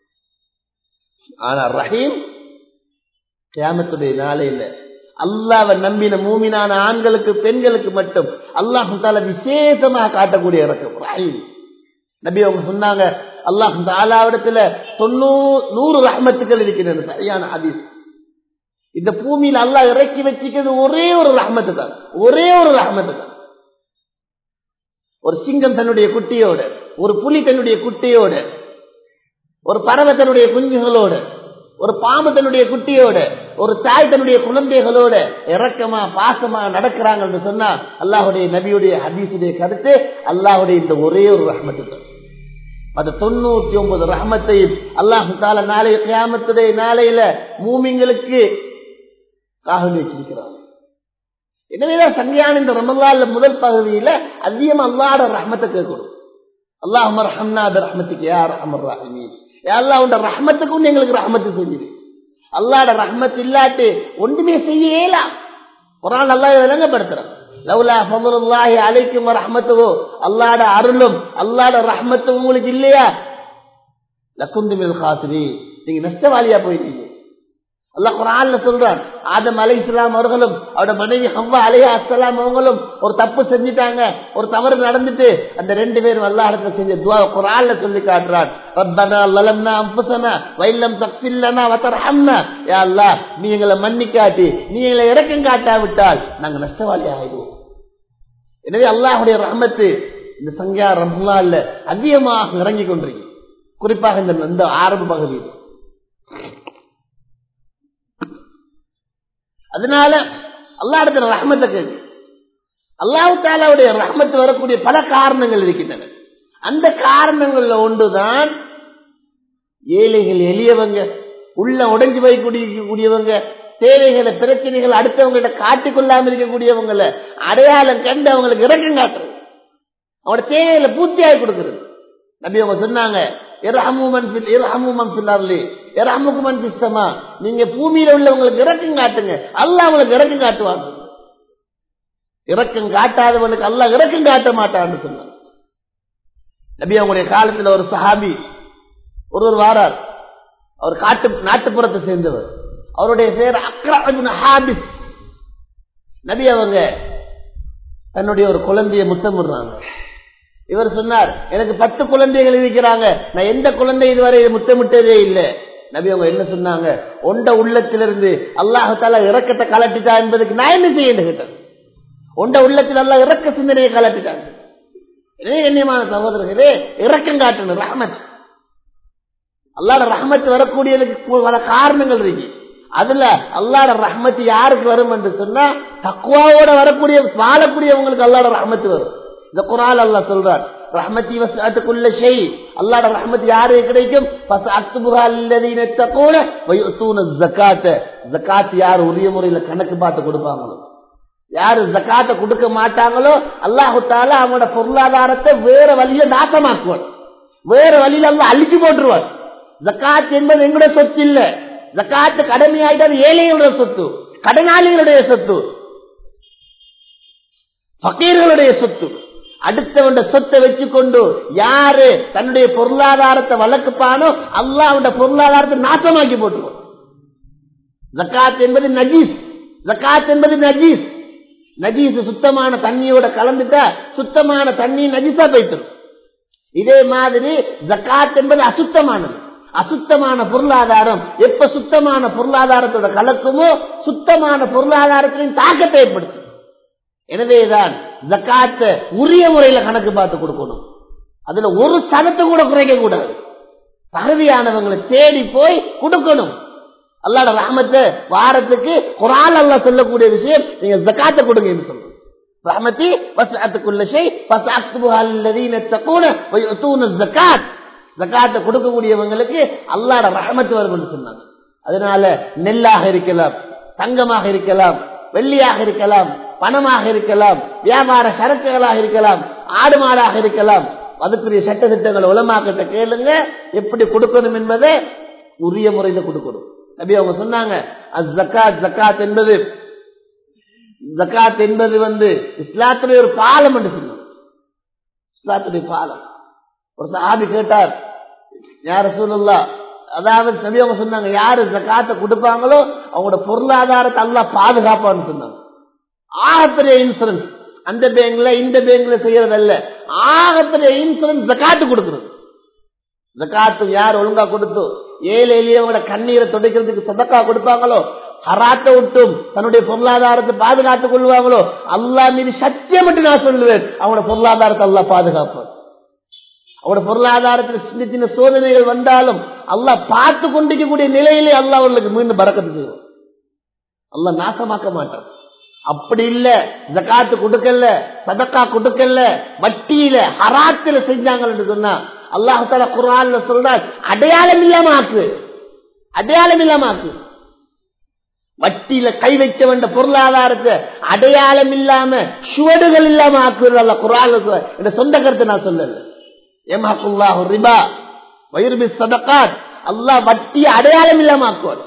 ஆனா ரஹீம் கேமத்துடைய நாளையில அல்லாவை நம்பின மூமினான ஆண்களுக்கு பெண்களுக்கு மட்டும் அல்லாஹு தால விசேஷமாக காட்டக்கூடிய இறக்கம் ரஹீம் நபி அவங்க சொன்னாங்க அல்லாஹ் தாலாவிடத்துல தொண்ணூறு நூறு ரஹமத்துக்கள் இருக்கின்றன சரியான ஹதீஸ் இந்த பூமியில் அல்லாஹ் இறக்கி வச்சுக்கிறது ஒரே ஒரு ரஹமத்து தான் ஒரே ஒரு ரஹமத்து தான் ஒரு சிங்கம் தன்னுடைய குட்டியோட ஒரு புலி தன்னுடைய குட்டியோட ஒரு பறவை தன்னுடைய குஞ்சுகளோட ஒரு பாம்பு தன்னுடைய குட்டியோட ஒரு தாய் தன்னுடைய குழந்தைகளோட இறக்கமா பாசமா நடக்கிறாங்கன்னு சொன்னா அல்லாஹுடைய நபியுடைய ஹதீசுடைய கருத்து அல்லாஹுடைய இந்த ஒரே ஒரு ரஹமத்து தான் அந்த தொண்ணூத்தி ஒன்பது ரஹமத்தையும் அல்லாஹு தால நாளை கியாமத்துடைய நாளையில மூமிங்களுக்கு காகல் வச்சிருக்கிறாங்க எனவேதான் சங்கையான இந்த ரமலான்ல முதல் பகுதியில அதிகம் அல்லாட ரஹமத்தை கேட்கணும் அல்லாஹ் ரஹம்னாத ரஹமத்துக்கு யார் ரஹமர் ரஹமீன் அல்லாஹ் உண்ட ரஹமத்துக்கும் எங்களுக்கு ரஹமத்து செஞ்சுது அல்லாட ரஹமத் இல்லாட்டு ஒன்றுமே செய்ய இயலாம் ஒரு நாள் நல்லா விளங்கப்படுத்துறான் லவ்லா ஃபதுலுல்லாஹி அலைக்கும் ரஹமத்துவோ அல்லாட அருளும் அல்லாட ரஹமத்தும் உங்களுக்கு இல்லையா லக்குந்து மில் காசுரி நீங்க நஷ்டவாளியா போயிருக்கீங்க அல்லாஹ் குரான்ல சொல்றான் ஆதம் அலை இஸ்லாம் அவர்களும் அவரோட மனைவி ஹவ்வா அலையா அஸ்லாம் அவங்களும் ஒரு தப்பு செஞ்சுட்டாங்க ஒரு தவறு நடந்துட்டு அந்த ரெண்டு பேரும் அல்லாஹ் செஞ்ச துவா குரான்ல சொல்லி காட்டுறான் ரப்பனா லலம்னா அம்புசனா வைல்லம் தக்ஃபில்லனா வதர்ஹம்னா யா அல்லாஹ் நீ எங்களை மன்னிக்காட்டி நீ எங்களை இறக்கம் காட்டாவிட்டால் நாங்க நஷ்டவாளி ஆயிடுவோம் எனவே அல்லாஹுடைய ரஹமத்து இந்த சங்கியா ரம்லால்ல அதிகமாக இறங்கி கொண்டிருக்கு குறிப்பாக இந்த இந்த ஆரம்ப பகுதியில் அதனால அல்லா இடத்துல ரஹமத்தை கேள்வி அல்லாஹு தாலாவுடைய ரஹமத்து வரக்கூடிய பல காரணங்கள் இருக்கின்றன அந்த காரணங்கள்ல ஒன்றுதான் ஏழைகள் எளியவங்க உள்ள உடைஞ்சு போய் கூடியவங்க தேவைகளை பிரச்சனைகள் அடுத்தவங்கள்ட்ட காட்டிக் கொள்ளாம இருக்கக்கூடியவங்கள அடையாளம் கண்டு அவங்களுக்கு இறக்கம் காட்டுறது அவங்களோட தேவைகளை பூர்த்தியாகி கொடுக்கிறது நபி அவங்க சொன்னாங்க நீங்க பூமியில உள்ளவங்களுக்கு இறக்கம் காட்டுங்க அல்ல அவங்களுக்கு இறக்கம் காட்டுவாங்க இறக்கம் காட்டாதவனுக்கு அல்ல இறக்கம் காட்ட மாட்டான்னு சொன்னாங்க நபி அவங்களுடைய காலத்துல ஒரு சஹாபி ஒருவர் வாரார் அவர் காட்டு நாட்டுப்புறத்தை சேர்ந்தவர் அவருடைய பேர் அக்ரா ஹாபிஸ் நபி அவங்க தன்னுடைய ஒரு குழந்தைய முத்தமிடுறாங்க இவர் சொன்னார் எனக்கு பத்து குழந்தைகள் இருக்கிறாங்க நான் எந்த குழந்தை இதுவரை முத்தமிட்டதே இல்லை நபி அவங்க என்ன சொன்னாங்க ஒண்ட உள்ளத்திலிருந்து அல்லாஹால இறக்கத்தை கலட்டிட்டா என்பதுக்கு நான் என்ன செய்ய கேட்டேன் ஒண்ட உள்ளத்தில் அல்ல இறக்க சிந்தனையை கலட்டிட்டாங்க எனவே கண்ணியமான சகோதரர்களே இறக்கம் காட்டணும் ரஹமத் அல்லாட ரஹமத் வரக்கூடியதுக்கு பல காரணங்கள் இருக்கு அதுல அல்லாட ரஹமத் யாருக்கு வரும் என்று சொன்னா தக்குவாவோட வரக்கூடிய வாழக்கூடியவங்களுக்கு அல்லாட ரஹமத் வரும் இந்த குரால் அல்லா சொல்றார் ரஹமத்தி வசத்துக்குள்ள செய் அல்லாட ரஹமத் யாருக்கு கிடைக்கும் ஜக்காத் யார் உரிய முறையில கணக்கு பார்த்து கொடுப்பாங்களோ யாரு ஜக்காத்த கொடுக்க மாட்டாங்களோ அல்லாஹு தால அவனோட பொருளாதாரத்தை வேற வழியில நாசமாக்குவான் வேற வழியில அவங்க அழிச்சு போட்டுருவான் ஜக்காத் என்பது எங்களுடைய சொத்து இல்ல ஜக்காத்து கடமையாயிட்டால் ஏழைகளுடைய சொத்து கடனாளிகளுடைய சொத்து பக்கீர்களுடைய சொத்து அடுத்தவண்ட சொத்தை வச்சுக்கொண்டு யாரு தன்னுடைய பொருளாதாரத்தை வளர்க்குப்பானோ அல்லா அவன் பொருளாதாரத்தை நாசமாக்கி போட்டுருவோம் ஜக்காத் என்பது நஜீஸ் ஜக்காத் என்பது நஜீஸ் நஜீஸ் சுத்தமான தண்ணியோட கலந்துட்டா சுத்தமான தண்ணி நஜீஸா போயிட்டு இதே மாதிரி ஜக்காத் என்பது அசுத்தமானது அசுத்தமான பொருளாதாரம் எப்ப சுத்தமான பொருளாதாரத்தோட கலக்குமோ சுத்தமான பொருளாதாரத்தின் தாக்கத்தை ஏற்படுத்தும் எனவேதான் ஜக்காத்த உரிய முறையில கணக்கு பார்த்து கொடுக்கணும் அதுல ஒரு சதத்தை கூட குறைக்க கூடாது தகுதியானவங்களை தேடி போய் கொடுக்கணும் அல்லாட ராமத்தை வாரத்துக்கு குரால் அல்லா சொல்லக்கூடிய விஷயம் நீங்க ஜக்காத்த கொடுங்க சொல்லுங்க ரஹமத்தி வசத்துக்குள்ள ஜக்காத் ஜக்காத்தை கொடுக்கக்கூடியவங்களுக்கு அல்லாட ரஹமத்து வரும் என்று சொன்னாங்க அதனால நெல்லாக இருக்கலாம் தங்கமாக இருக்கலாம் வெள்ளியாக இருக்கலாம் பணமாக இருக்கலாம் வியாபார சரக்குகளாக இருக்கலாம் ஆடு மாடாக இருக்கலாம் அதுக்குரிய சட்ட திட்டங்கள் உலமாக்கிட்ட கேளுங்க எப்படி கொடுக்கணும் என்பதை உரிய முறையில் கொடுக்கணும் நபி அவங்க சொன்னாங்க ஜக்காத் ஜக்காத் என்பது ஜக்காத் என்பது வந்து இஸ்லாத்துடைய ஒரு பாலம் என்று சொன்னாங்க இஸ்லாத்துடைய பாலம் ஒரு சாபி கேட்டார் யார சொல்லலா அதாவது நபி அவங்க சொன்னாங்க யாரு ஜக்காத்தை கொடுப்பாங்களோ அவங்களோட பொருளாதாரத்தை அல்லா பாதுகாப்பான்னு சொன்னாங்க ஆகப்பெரிய இன்சூரன்ஸ் அந்த பேங்க்ல இந்த பேங்க்ல செய்யறதல்ல ஆகப்பெரிய இன்சூரன்ஸ் ஜக்காத்து கொடுக்கறது ஜக்காத்து யார் ஒழுங்கா கொடுத்து ஏழை எளியவங்களோட கண்ணீரை துடைக்கிறதுக்கு சதக்கா கொடுப்பாங்களோ ஹராத்தை விட்டும் தன்னுடைய பொருளாதாரத்தை பாதுகாத்துக் கொள்வாங்களோ அல்லா மீது சத்தியம் மட்டும் நான் சொல்லுவேன் அவங்களோட பொருளாதாரத்தை அல்லா பாதுகாப்பார் அவரோட பொருளாதாரத்தில் சின்ன சின்ன சோதனைகள் வந்தாலும் அல்லா பார்த்து கொண்டிருக்கக்கூடிய நிலையிலே அல்லா அவர்களுக்கு மீண்டும் பறக்கத்து செய்வோம் அல்லா நாசமாக்க மாட்டான் அப்படி இல்ல ஜக்காத்து கொடுக்கல சதக்கா கொடுக்கல வட்டியில ஹராத்துல செஞ்சாங்கன்னு சொன்னா அல்லாஹால குரான்ல சொல்றார் அடையாளம் இல்லாம ஆக்கு அடையாளம் இல்லாம ஆக்கு வட்டியில கை வைக்க வேண்ட பொருளாதாரத்தை அடையாளம் இல்லாம சுவடுகள் இல்லாம ஆக்குறது அல்ல குரான் இந்த சொந்த கருத்தை நான் சொல்லல ஏமாக்குல்லாஹு ரிபா வயிறுபி சதக்காத் அல்லாஹ் வட்டிய அடையாளம் இல்லாம ஆக்குவார்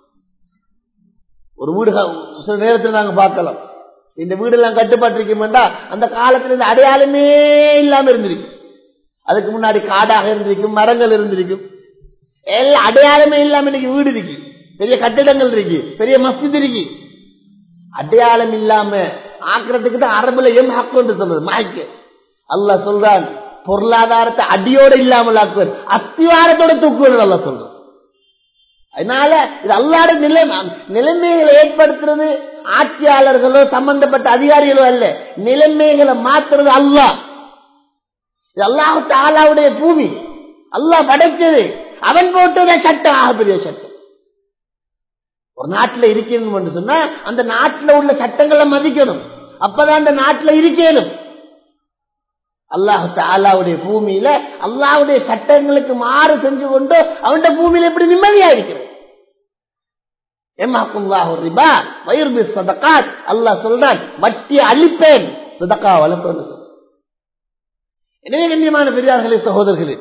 ஒரு வீடு சில நேரத்தில் நாங்க பார்க்கலாம் இந்த வீடு எல்லாம் கட்டுப்பட்டிருக்கோம்டா அந்த காலத்துல இந்த அடையாளமே இல்லாம இருந்திருக்கும் அதுக்கு முன்னாடி காடாக இருந்திருக்கும் மரங்கள் இருந்திருக்கும் எல்லாம் அடையாளமே இல்லாம இன்னைக்கு வீடு இருக்கு பெரிய கட்டிடங்கள் இருக்கு பெரிய மஸ்ஜித் இருக்கு அடையாளம் இல்லாம ஆக்கிறதுக்கு தான் அரபுல எம் ஹக்கு சொல்றது மாய்க்கு அல்லாஹ் சொல்றான் பொருளாதாரத்தை அடியோட இல்லாமல் ஆக்குவது அத்திவாரத்தோட தூக்குவது அல்ல சொல்றோம் அதனால இது அல்லாட நிலை நிலைமைகளை ஏற்படுத்துறது ஆட்சியாளர்களோ சம்பந்தப்பட்ட அதிகாரிகளோ அல்ல நிலைமைகளை மாத்துறது அல்லாஹ் இது அல்லாஹு தாலாவுடைய பூமி அல்லாஹ் படைச்சது அவன் போட்டத சட்டம் ஆகப்பெரிய சட்டம் ஒரு நாட்டுல இருக்கணும் சொன்னா அந்த நாட்டுல உள்ள சட்டங்களை மதிக்கணும் அப்பதான் அந்த நாட்டுல இருக்கணும் அல்லாஹு தாலாவுடைய பூமியில அல்லாவுடைய சட்டங்களுக்கு மாறு செஞ்சு கொண்டு அவன் பூமியில எப்படி நிம்மதியா இருக்கிறது அல்லாஹ் சொல்றான் வட்டி அழிப்பேன் சதக்கா வளர்ப்பேன் எனவே கண்ணியமான பெரியார்களே சகோதரர்களே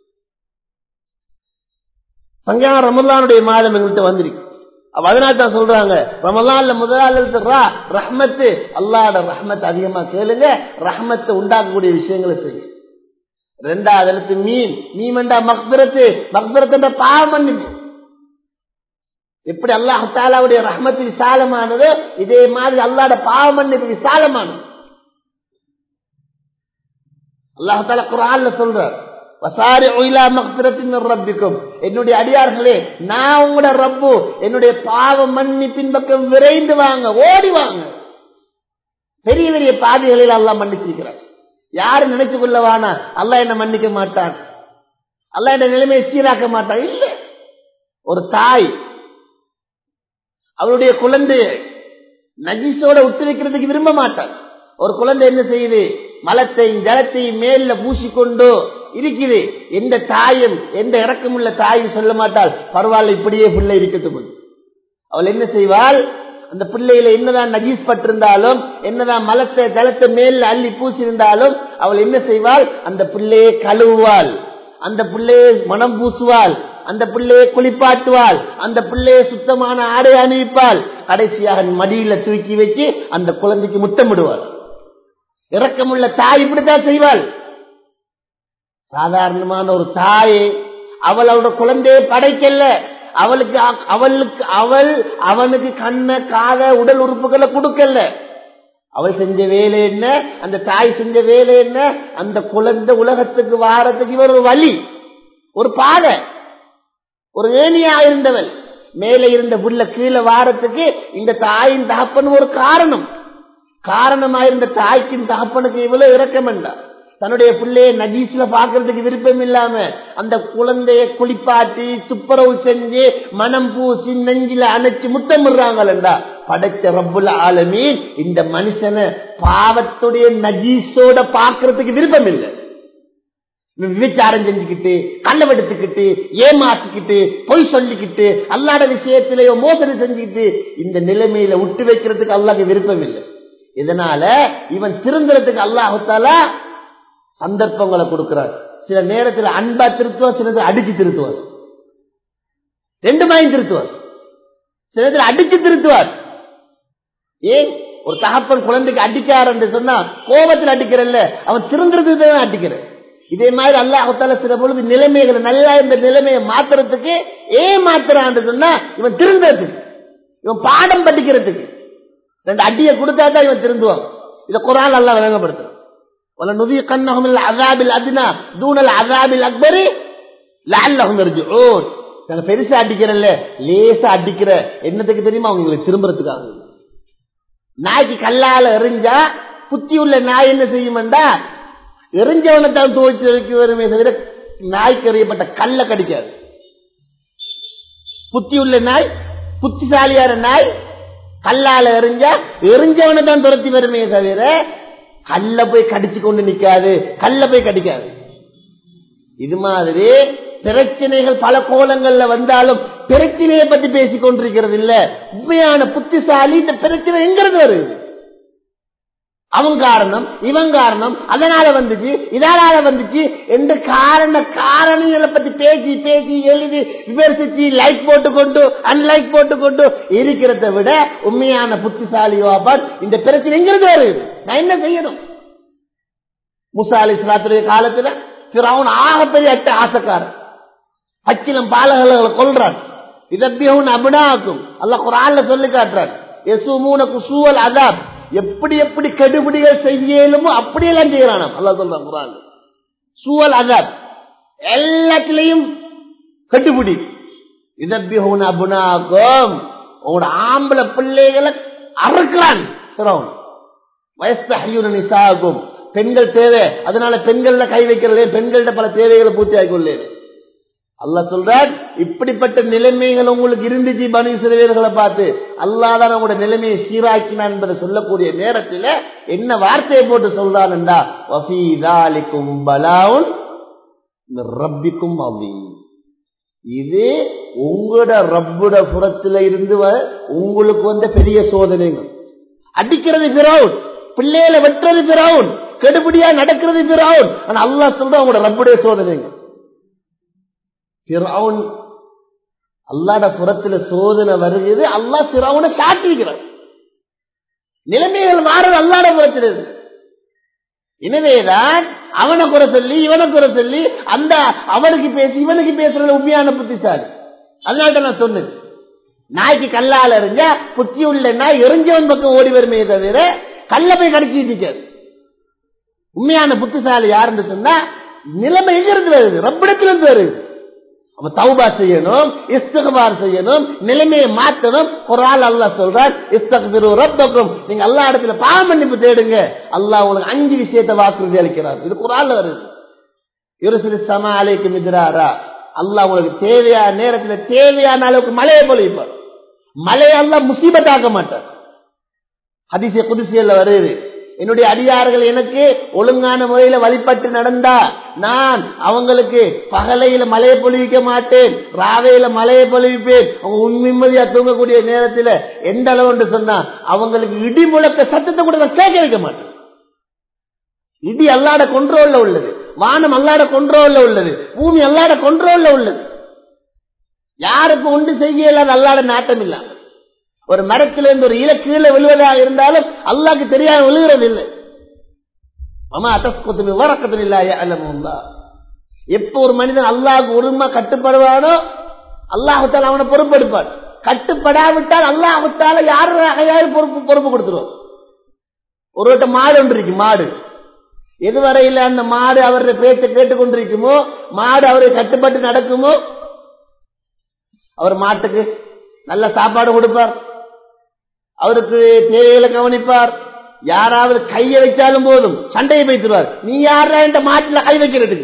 சங்கா ரமல்லானுடைய மாதம் எங்கள்கிட்ட வந்திருக்கு அதனால தான் சொல்றாங்க ரமலான்ல முதலாளர் ரஹ்மத்து அல்லாட ரஹ்மத் அதிகமா கேளுங்க ரஹ்மத்தை உண்டாக்கக்கூடிய விஷயங்களை செய்யுங்க ரெண்டாவது எழுத்து மீன் மீன்டா மக்பரத்து மக்பரத்து பாவ மன்னிப்பு எப்படி அல்லாஹாலாவுடைய ரஹ்மத்து விசாலமானது இதே மாதிரி அல்லாட பாவ மன்னிப்பு விசாலமானது அல்லாஹால குரான்ல சொல்ற என்னுடைய அடியார்களே நான் உங்களோட ரப்பு என்னுடைய பாவ மன்னிப்பின் பக்கம் விரைந்து வாங்க ஓடி வாங்க பெரிய பெரிய பாதைகளில் அல்லா மன்னிச்சிருக்கிறார் யாரு நினைச்சு கொள்ளவானா அல்ல என்ன மன்னிக்க மாட்டான் அல்ல என்ன நிலைமையை சீராக்க மாட்டான் இல்ல ஒரு தாய் அவருடைய குழந்தை நஜீஸோட விட்டு வைக்கிறதுக்கு விரும்ப மாட்டான் ஒரு குழந்தை என்ன செய்யுது மலத்தையும் ஜலத்தையும் மேல பூசிக்கொண்டோ இருக்குது எந்த தாயும் எந்த இறக்கமுள்ள தாயும் சொல்ல மாட்டாள் பரவாயில்ல இப்படியே பிள்ளை இருக்கட்டும் அவள் என்ன செய்வாள் அந்த பிள்ளையில என்னதான் நஜீஸ் பட்டிருந்தாலும் என்னதான் மலத்தை ஜலத்தை மேல அள்ளி பூசியிருந்தாலும் அவள் என்ன செய்வாள் அந்த பிள்ளையை கழுவுவாள் அந்த பிள்ளையை மனம் பூசுவாள் அந்த பிள்ளையை குளிப்பாட்டுவாள் அந்த பிள்ளையை சுத்தமான ஆடை அணிவிப்பாள் கடைசியாக மடியில தூக்கி வச்சு அந்த குழந்தைக்கு முத்தமிடுவாள் இறக்கமுள்ள தாய் இப்படித்தான் செய்வாள் சாதாரணமான ஒரு தாயை அவள் அவளோட குழந்தையை படைக்கல அவளுக்கு அவளுக்கு அவள் அவனுக்கு கண்ண காத உடல் உறுப்புகளை கொடுக்கல அவள் செஞ்ச வேலை என்ன அந்த தாய் செஞ்ச வேலை என்ன அந்த குழந்தை உலகத்துக்கு வாரத்துக்கு இவர் ஒரு வழி ஒரு பாதை ஒரு ஏணியா இருந்தவள் மேல இருந்த புள்ள கீழே வாரத்துக்கு இந்த தாயின் தகப்பன் ஒரு காரணம் காரணமாயிருந்த தாய்க்கும் தகப்பனுக்கு இவ்வளவு இறக்கம் வேண்டாம் தன்னுடைய பிள்ளைய நஜீஸ்ல பாக்குறதுக்கு விருப்பம் இல்லாம அந்த குழந்தைய குளிப்பாட்டி துப்புரவு செஞ்சு மனம் பூசி நெஞ்சில அணைச்சு முத்தமிடுறாங்களா படைச்ச ரப்புல ஆலமி இந்த மனுஷனை பாவத்துடைய நஜீஸோட பாக்குறதுக்கு விருப்பம் இல்லை விபச்சாரம் செஞ்சுக்கிட்டு கள்ளவெடுத்துக்கிட்டு ஏமாத்திக்கிட்டு பொய் சொல்லிக்கிட்டு அல்லாட விஷயத்திலேயோ மோசடி செஞ்சுக்கிட்டு இந்த நிலைமையில விட்டு வைக்கிறதுக்கு அல்லாக்கு விருப்பம் இல்லை இதனால இவன் திருந்துறதுக்கு அல்லாஹால சந்தர்ப்பங்களை கொடுக்கிறார் சில நேரத்தில் அன்பா திருத்துவார் சில நேரத்தில் அடிச்சு திருத்துவார் ரெண்டு மாயும் திருத்துவார் சில நேரத்தில் அடிச்சு திருத்துவார் ஏன் ஒரு தகப்பன் குழந்தைக்கு அடிக்கார் என்று சொன்னா கோபத்தில் அடிக்கிறல்ல அவன் திருந்துறதுக்கு தான் அடிக்கிற இதே மாதிரி அல்லாஹால சில பொழுது நிலைமைகளை நல்லா இந்த நிலைமையை மாத்துறதுக்கு ஏன் மாத்துறான்னு சொன்னா இவன் திருந்துறதுக்கு இவன் பாடம் படிக்கிறதுக்கு ரெண்டு அடியை கொடுத்தா தான் இவன் திருந்துவான் இதை குரான் நல்லா விளங்கப்படுத்துறான் ولنذيقنهم العذاب الادنى دون العذاب الاكبر لعلهم يرجعون நாங்க பெருசா அடிக்கிறல்ல லேசா அடிக்கிற என்னத்துக்கு தெரியுமா அவங்களுக்கு திரும்புறதுக்காக நாய்க்கு கல்லால எறிஞ்சா புத்தி உள்ள நாய் என்ன செய்யும்டா எரிஞ்சவனை தான் துவைச்சு வைக்க வருமே தவிர நாய்க்கு எறியப்பட்ட கல்ல கடிக்காது புத்தி உள்ள நாய் புத்திசாலியான நாய் கல்லால எறிஞ்சா எரிஞ்சவனை தான் துரத்தி வருமே தவிர கல்ல போய் கடிச்சு கொண்டு நிக்காது கல்ல போய் கடிக்காது இது மாதிரி பிரச்சனைகள் பல கோலங்கள்ல வந்தாலும் பிரச்சனையை பத்தி பேசிக் கொண்டிருக்கிறது இல்ல உண்மையான புத்திசாலி இந்த பிரச்சனை எங்கிறது வருது அவன் காரணம் இவன் காரணம் அதனால வந்துச்சு இதனால வந்துச்சு எந்த காரண காரணங்களை பத்தி பேசி பேசி எழுதி விமர்சிச்சு லைக் போட்டு கொண்டு அன்லைக் போட்டு கொண்டு இருக்கிறத விட உண்மையான புத்திசாலியோ அப்பான் இந்த பிரச்சனை எங்கிறது வருது நான் என்ன செய்யணும் முசா அலி இஸ்லாத்துடைய காலத்துல அவன் ஆகப்பெரிய அட்ட ஆசைக்காரன் பச்சிலம் பாலகர்களை கொள்றான் இதப்பியவும் அபினாக்கும் அல்லாஹ் குரான்ல சொல்லி காட்டுறார் எசுமூன குசூவல் அதாப் எப்படி எப்படி கெடுபிடிகள் செய்யலுமோ அப்படியெல்லாம் செய்யறானாம் அல்லாஹ் சொல்றான் குரான் சூவல் அதாப் எல்லாத்திலையும் கட்டுப்பிடி இதப்பியவும் அபினாக்கும் உங்களோட ஆம்பளை பிள்ளைகளை அறுக்கிறான் சிறவன் வயசு நிசாகும் பெண்கள் தேவை அதனால பெண்கள்ல கை வைக்கிறது பெண்கள்ட்ட பல தேவைகளை பூர்த்தி ஆகிக்கொள்ளேன் அல்லா சொல்றார் இப்படிப்பட்ட நிலைமைகள் உங்களுக்கு இருந்துச்சு பனி சிறுவர்களை பார்த்து அல்லாதான் உங்களோட நிலைமையை சீராக்கினான் என்பதை சொல்லக்கூடிய நேரத்தில் என்ன வார்த்தையை போட்டு சொல்றான்டா வஃபீதாலிக்கும் பலாவுன் ரப்பிக்கும் அவ்வீன் இது உங்களோட ரப்புட புறத்துல இருந்து உங்களுக்கு வந்த பெரிய சோதனைங்க அடிக்கிறது பிறவுன் பிள்ளைகளை வெட்டுறது பிறவுன் கெடுபடியா நடக்கிறது பிறவுன் ஆனா அல்லா சொல்ற உங்களோட ரப்புடைய சோதனைங்க பிறவுன் அல்லாட புறத்துல சோதனை வருகிறது அல்லா பிறவுனை சாட்டிக்கிறான் நிலைமைகள் மாறுது அல்லாட புறத்தில் எனவேதான் அவனை குறை சொல்லி இவனை குறை சொல்லி அந்த அவனுக்கு பேசி இவனுக்கு பேசுறது உண்மையான புத்திசாலி அதனால நான் சொன்னேன் நாய்க்கு கல்லால எறிஞ்சா புத்தி உள்ள நாய் எரிஞ்சவன் பக்கம் ஓடி வருமே தவிர கல்ல போய் கடிச்சிட்டு உண்மையான புத்திசாலி யாருன்னு சொன்னா நிலைமை எங்க இருந்து வருது ரப்பிடத்திலிருந்து வருது அப்ப தௌபா செய்யணும் இஸ்தகபார் செய்யணும் நிலைமையை மாற்றணும் ஒரு ஆள் அல்லா சொல்றார் இஸ்தகபிரு ரப்பக்கும் நீங்க எல்லா இடத்துல பாவ மன்னிப்பு தேடுங்க அல்லாஹ் உங்களுக்கு அஞ்சு விஷயத்தை வாக்குறுதி அளிக்கிறார் இது ஒரு ஆள் வருது இருசிறு சம அலைக்கு மிதிராரா அல்லாஹ் உங்களுக்கு தேவையான நேரத்துல தேவையான அளவுக்கு மழையை பொழிப்பார் மழையை எல்லாம் முசீபத்தாக்க மாட்டார் அதிசய குதிசியல்ல வருது என்னுடைய அடியார்கள் எனக்கு ஒழுங்கான முறையில வழிபட்டு நடந்தா நான் அவங்களுக்கு பகலையில மலையை பொழிவிக்க மாட்டேன் ராவையில மலையை பொழிவிப்பேன் அவங்க உண்மையா தூங்கக்கூடிய நேரத்தில் எந்த அளவு சொன்னா அவங்களுக்கு இடி முழக்க சத்தத்தை கூட நான் கேட்க வைக்க மாட்டேன் இடி அல்லாட கொண்ட்ரோல்ல உள்ளது வானம் அல்லாட கொண்ட்ரோல்ல உள்ளது பூமி அல்லாட கொண்ட்ரோல்ல உள்ளது யாருக்கும் ஒன்று செய்ய அல்லாட நாட்டம் இல்லாம ஒரு மரத்திலிருந்து ஒரு இல கீழே விழுவதாக இருந்தாலும் அல்லாக்கு தெரியாம விழுகிறது இல்லை அம்மா அத்தஸ்கத்து விவரக்கத்தில் இல்லாய அல்லமுந்தா எப்ப ஒரு மனிதன் அல்லாஹுக்கு உரிமை கட்டுப்படுவானோ அல்லாஹுத்தால் அவனை பொறுப்பெடுப்பான் கட்டுப்படாவிட்டால் அல்லாஹுத்தால யாரு யாரும் பொறுப்பு பொறுப்பு கொடுத்துருவோம் ஒரு வட்ட மாடு ஒன்று இருக்கு மாடு எதுவரையில் அந்த மாடு அவருடைய பேச்சை கேட்டுக்கொண்டிருக்குமோ மாடு அவரை கட்டுப்பட்டு நடக்குமோ அவர் மாட்டுக்கு நல்ல சாப்பாடு கொடுப்பார் அவருக்கு தேவைகளை கவனிப்பார் யாராவது கையை வச்சாலும் போதும் சண்டையை வைத்துருவார் நீ யாரா இந்த மாட்டுல கை வைக்கிறதுக்கு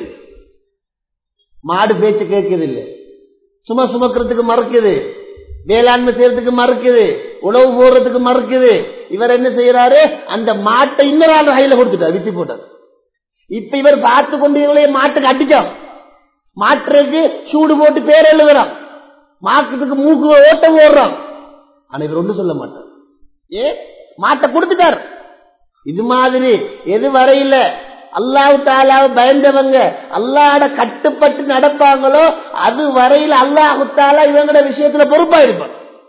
மாடு பேச்சு கேட்குது இல்லை சும்மா சுமக்கிறதுக்கு மறுக்குது வேளாண்மை செய்யறதுக்கு மறுக்குது உணவு போடுறதுக்கு மறுக்குது இவர் என்ன செய்யறாரு அந்த மாட்டை இன்னொரு ஆள் கையில கொடுத்துட்டார் வித்தி போட்டார் இப்ப இவர் பார்த்து கொண்டு மாட்டுக்கு அடிச்சோம் மாட்டுறதுக்கு சூடு போட்டு பேர் எழுதுறான் மாட்டுக்கு மூக்கு ஓட்ட ஓடுறான் ஆனா இவர் ஒன்றும் சொல்ல மாட்டார் ஏ மாட்டை கொடுத்துட்டார் இது மாதிரி எது வரையில அல்லாஹு தாலாவை பயந்தவங்க அல்லாட கட்டுப்பட்டு நடப்பாங்களோ அது வரையில அல்லாஹு தாலா இவங்களோட விஷயத்துல பொறுப்பா இருப்பார்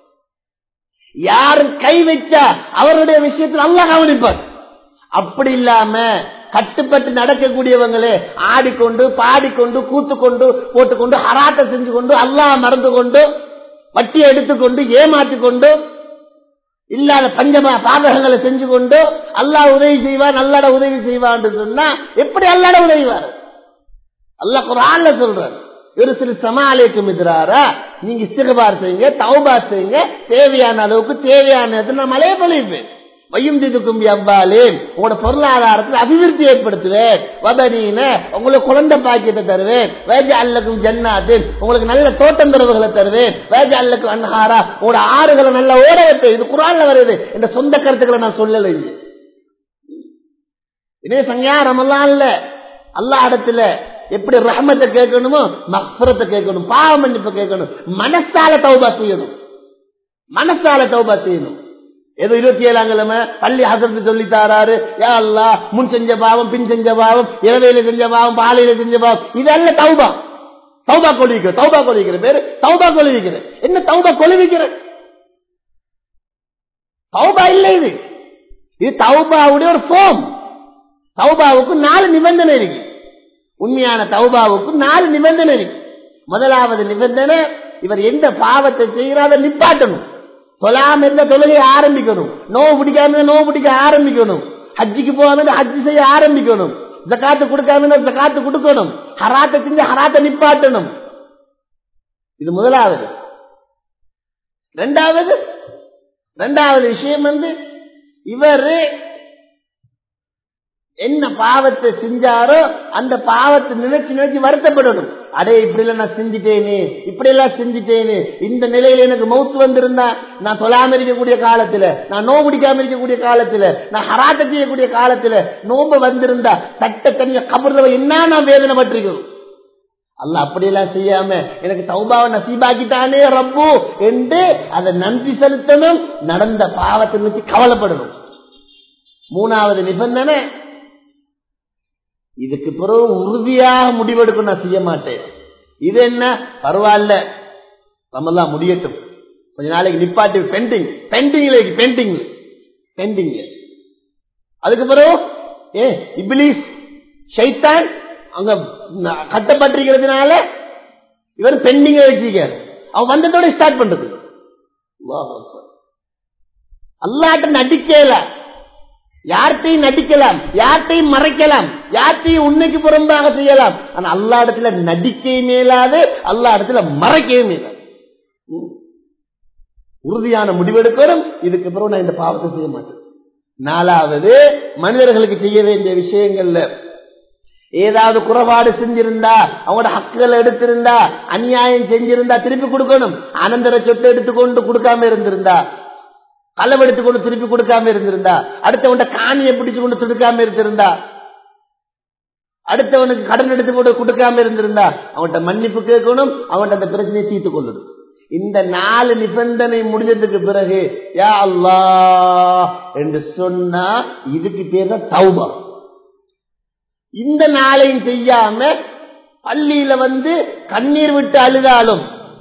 யாரு கை வச்சா அவருடைய விஷயத்துல அல்லாஹ் கவனிப்பார் அப்படி இல்லாம கட்டுப்பட்டு நடக்கக்கூடியவங்களே ஆடிக்கொண்டு பாடிக்கொண்டு கூத்துக்கொண்டு போட்டுக்கொண்டு ஹராட்ட செஞ்சு கொண்டு அல்லாஹ் மறந்து கொண்டு வட்டியை எடுத்துக்கொண்டு ஏமாற்றி கொண்டு இல்லாத பஞ்சமா பாதகங்களை செஞ்சு கொண்டு அல்லாஹ் உதவி செய்வார் அல்லாட உதவி செய்வான் சொன்னா எப்படி அல்லாட உதவிவார் அல்லாஹ் குரான்ல சொல்றாரு ஒரு சில சமாளிக்கும் எதிராரா நீங்க இஸ்திகபார் செய்யுங்க தௌபார் செய்யுங்க தேவையான அளவுக்கு தேவையான நேரத்தில் நான் மழையை பொழிப்பேன் வையும் திதுக்கும் எவ்வாலேன் உங்களோட பொருளாதாரத்தில் அபிவிருத்தி ஏற்படுத்துவேன் வதனீன உங்களுக்கு குழந்தை பாக்கியத்தை தருவேன் வேஜ அல்லக்கும் ஜன்னாத்தின் உங்களுக்கு நல்ல தோட்டம் தரவுகளை தருவேன் வேஜ அல்லக்கும் அன்ஹாரா உங்களோட ஆறுகளை நல்ல ஓட வைப்பேன் இது குரான்ல வருது இந்த சொந்த கருத்துக்களை நான் சொல்லலை இங்க இதே சங்கையா ரமலான்ல அல்லா இடத்துல எப்படி ரஹமத்தை கேட்கணுமோ மக்பரத்தை கேட்கணும் பாவ மன்னிப்பு கேட்கணும் மனசால தௌபா செய்யணும் மனசால தௌபா செய்யணும் ஏதோ இருபத்தி ஏழாம் கிழமை பள்ளி ஹசரத்து சொல்லி தாராரு யா அல்லா முன் செஞ்ச பாவம் பின் செஞ்ச பாவம் இரவையில செஞ்ச பாவம் பாலையில செஞ்ச பாவம் இதல்ல தௌபா தௌபா கொள்விக்கிற தௌபா கொள்விக்கிற பேரு தௌபா கொள்விக்கிற என்ன தௌபா கொள்விக்கிற தௌபா இல்லை இது இது தௌபாவுடைய ஒரு ஃபோம் தௌபாவுக்கு நாலு நிபந்தனை இருக்கு உண்மையான தௌபாவுக்கு நாலு நிபந்தனை இருக்கு முதலாவது நிபந்தனை இவர் எந்த பாவத்தை செய்யறாத நிப்பாட்டணும் தொழாம இருந்த தொழுகை ஆரம்பிக்கணும் நோவு பிடிக்காம இருந்தா நோவு பிடிக்க ஆரம்பிக்கணும் ஹஜ்ஜிக்கு போகாம இருந்தா ஹஜ்ஜி செய்ய ஆரம்பிக்கணும் ஜக்காத்து கொடுக்காம இருந்தா ஜக்காத்து கொடுக்கணும் ஹராத்தை செஞ்சு ஹராத்தை நிப்பாட்டணும் இது முதலாவது ரெண்டாவது ரெண்டாவது விஷயம் வந்து இவர் என்ன பாவத்தை செஞ்சாரோ அந்த பாவத்தை நினைச்சு நினைச்சு வருத்தப்படணும் அடே இப்படி எல்லாம் நான் செஞ்சுட்டேனே இப்படி எல்லாம் செஞ்சுட்டேனே இந்த நிலையில எனக்கு மவுத்து வந்திருந்தா நான் தொழாம இருக்கக்கூடிய காலத்துல நான் நோம்பு பிடிக்காம இருக்கக்கூடிய காலத்துல நான் ஹராத்த செய்யக்கூடிய காலத்துல நோம்பு வந்திருந்தா சட்ட தனிய கபர்ல என்ன நான் வேதனை பட்டிருக்கணும் அல்ல அப்படியெல்லாம் செய்யாம எனக்கு தௌபாவை நசீபாக்கிட்டானே ரப்பு என்று அதை நன்றி செலுத்தணும் நடந்த பாவத்தை வச்சு கவலைப்படணும் மூணாவது நிபந்தனை இதுக்கு பிறகு உறுதியாக முடிவெடுக்க நான் செய்ய மாட்டேன் இது என்ன பரவாயில்ல நம்மெல்லாம் முடியட்டும் கொஞ்ச நாளைக்கு நிப்பாட்டி பெண்டிங் பெண்டிங்ல பெண்டிங் பெண்டிங் அதுக்கு பிறகு ஏ இப்லீஸ் ஷைத்தான் அங்க கட்டப்பட்டிருக்கிறதுனால இவர் பெண்டிங்க வச்சுக்க அவன் வந்ததோட ஸ்டார்ட் பண்றது அல்லாட்ட நடிக்கல யார்கிட்டையும் நடிக்கலாம் யார்கிட்டையும் மறைக்கலாம் யார்கிட்டையும் உண்மைக்கு புறம்பாக செய்யலாம் ஆனா அல்லா இடத்துல நடிக்கையும் மேலாது அல்லா இடத்துல மறைக்கவும் மேலாது உறுதியான முடிவெடுக்கணும் இதுக்கு பிறகு நான் இந்த பாவத்தை செய்ய மாட்டேன் நாலாவது மனிதர்களுக்கு செய்ய வேண்டிய விஷயங்கள்ல ஏதாவது குறைபாடு செஞ்சிருந்தா அவங்களோட ஹக்குகளை எடுத்திருந்தா அநியாயம் செஞ்சிருந்தா திருப்பி கொடுக்கணும் அனந்தர சொத்தை எடுத்துக்கொண்டு கொடுக்காம இருந்திருந்தா களவு எடுத்துக்கொண்டு திருப்பி கொடுக்காம இருந்திருந்தா அடுத்தவன்ட காணியை பிடிச்சு கொண்டு திருக்காம இருந்திருந்தா அடுத்தவனுக்கு கடன் எடுத்து கொண்டு கொடுக்காம இருந்திருந்தா அவன்கிட்ட மன்னிப்பு கேட்கணும் அவன்கிட்ட அந்த பிரச்சனையை தீர்த்து கொள்ளணும் இந்த நாலு நிபந்தனை முடிஞ்சதுக்கு பிறகு யா அல்லா என்று சொன்னா இதுக்கு பேர் தான் தௌபா இந்த நாளையும் செய்யாம பள்ளியில வந்து கண்ணீர் விட்டு அழுதாலும்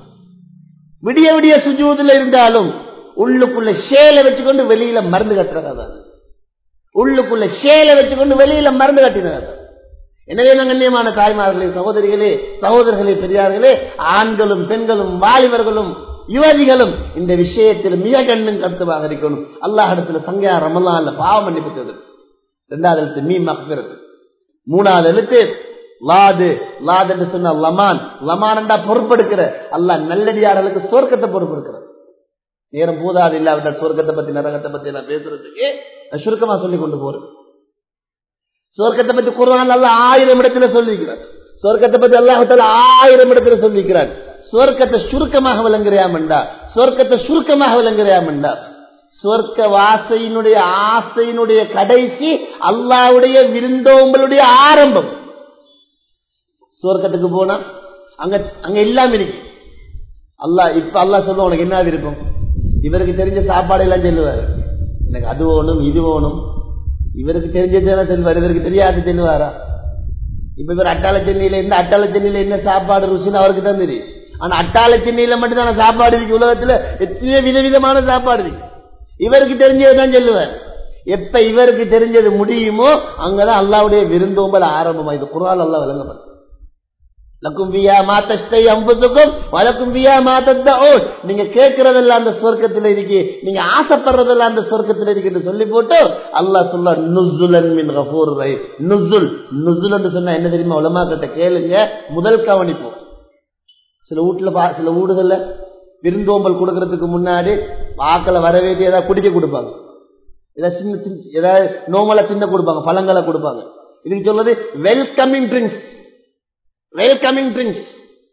விடிய விடிய சுஜூதுல இருந்தாலும் உள்ளுக்குள்ள ஷேல வச்சுக்கொண்டு வெளியில மருந்து கட்டுறதா உள்ளுக்குள்ள ஷேல வச்சுக்கொண்டு வெளியில மருந்து கட்டினதா எனவே கண்ணியமான தாய்மார்களே சகோதரிகளே சகோதரர்களே பெரியார்களே ஆண்களும் பெண்களும் வாலிபர்களும் யுவதிகளும் இந்த விஷயத்தில் மிக கண்ணும் கருத்துவாக இருக்கணும் அல்லாஹ் இடத்துல சங்கையா ரமலான்ல பாவம் மன்னிப்பது இரண்டாவது எழுத்து மீ மக்கிறது மூணாவது எழுத்து லாது லாது என்று சொன்ன லமான் லமான் பொறுப்பெடுக்கிற அல்லாஹ் நல்லடியார்களுக்கு சொர்க்கத்தை பொறுப்பெடுக்கிற நேரம் போதாது இல்லாவிட்டால் சொர்க்கத்தை பத்தி நரகத்தை பத்தி எல்லாம் பேசுறதுக்கு நான் சுருக்கமா சொல்லி கொண்டு போறேன் சொர்க்கத்தை பத்தி குரான் அல்ல ஆயிரம் இடத்துல சொல்லிக்கிறார் சொர்க்கத்தை பத்தி அல்லாஹால ஆயிரம் இடத்துல சொல்லிக்கிறார் சொர்க்கத்தை சுருக்கமாக விளங்குறியாமண்டா சொர்க்கத்தை சுருக்கமாக விளங்குறியாமண்டா சொர்க்க வாசையினுடைய ஆசையினுடைய கடைசி அல்லாவுடைய விருந்தோம்பலுடைய ஆரம்பம் சொர்க்கத்துக்கு போனா அங்க அங்க எல்லாம் இருக்கு அல்லா இப்ப அல்லா சொல்ல உனக்கு என்ன விருப்பம் இவருக்கு தெரிஞ்ச சாப்பாடு எல்லாம் சொல்லுவாரு எனக்கு அது வேணும் இது வேணும் இவருக்கு தெரிஞ்சது செல்வார் இவருக்கு தெரியாது செல்வாரா இப்ப இவர் அட்டாள சென்னையில இருந்து அட்டாள சென்னையில என்ன சாப்பாடு ருசின்னு அவருக்கு தான் தெரியும் ஆனா அட்டாள சென்னையில மட்டும் தான் சாப்பாடு இருக்கு உலகத்துல எத்தனையோ விதவிதமான சாப்பாடு இருக்கு இவருக்கு தெரிஞ்சதுதான் சொல்லுவார் எப்ப இவருக்கு தெரிஞ்சது முடியுமோ அங்கதான் அல்லாவுடைய விருந்தோம்பல் ஆரம்பமா இது குரால் அல்லா விளங்கப்படும் லக்கும் வியா மாத்தஸ்தை அம்புத்துக்கும் வழக்கும் வியா மாத்தோன் நீங்க கேட்கறதெல்லாம் அந்த சொர்க்கத்தில் இருக்கு நீங்க ஆசைப்படுறதெல்லாம் அந்த சொர்க்கத்தில் இருக்கு சொல்லி போட்டு அல்லாஹ் சொல்ல நுசுலன் மின் கபூர் ரை நுசுல் நுசுல் சொன்னா என்ன தெரியுமா உலமா கிட்ட கேளுங்க முதல் கவனிப்போம் சில வீட்டுல சில வீடுகள்ல விருந்தோம்பல் கொடுக்கறதுக்கு முன்னாடி வாக்களை வரவேற்று ஏதாவது குடிக்க கொடுப்பாங்க ஏதாவது சின்ன ஏதாவது நோமலை சின்ன கொடுப்பாங்க பழங்களை கொடுப்பாங்க இதுக்கு சொல்றது வெல்கமிங் ட்ரிங்க்ஸ் வெல்கமிங் ட்ரிங்க்ஸ்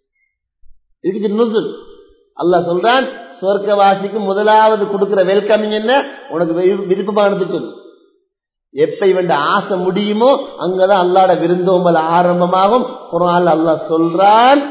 இதுக்கு நுசுல் அல்லாஹ் சொல்றான் சொர்க்கவாசிக்கு முதலாவது கொடுக்கிற வெல்கமிங் என்ன உனக்கு விருப்பமானது சொல்லு எப்ப இவன் ஆசை முடியுமோ அங்கதான் அல்லாட விருந்தோம்பல் ஆரம்பமாகும் குரான் அல்லாஹ் சொல்றான்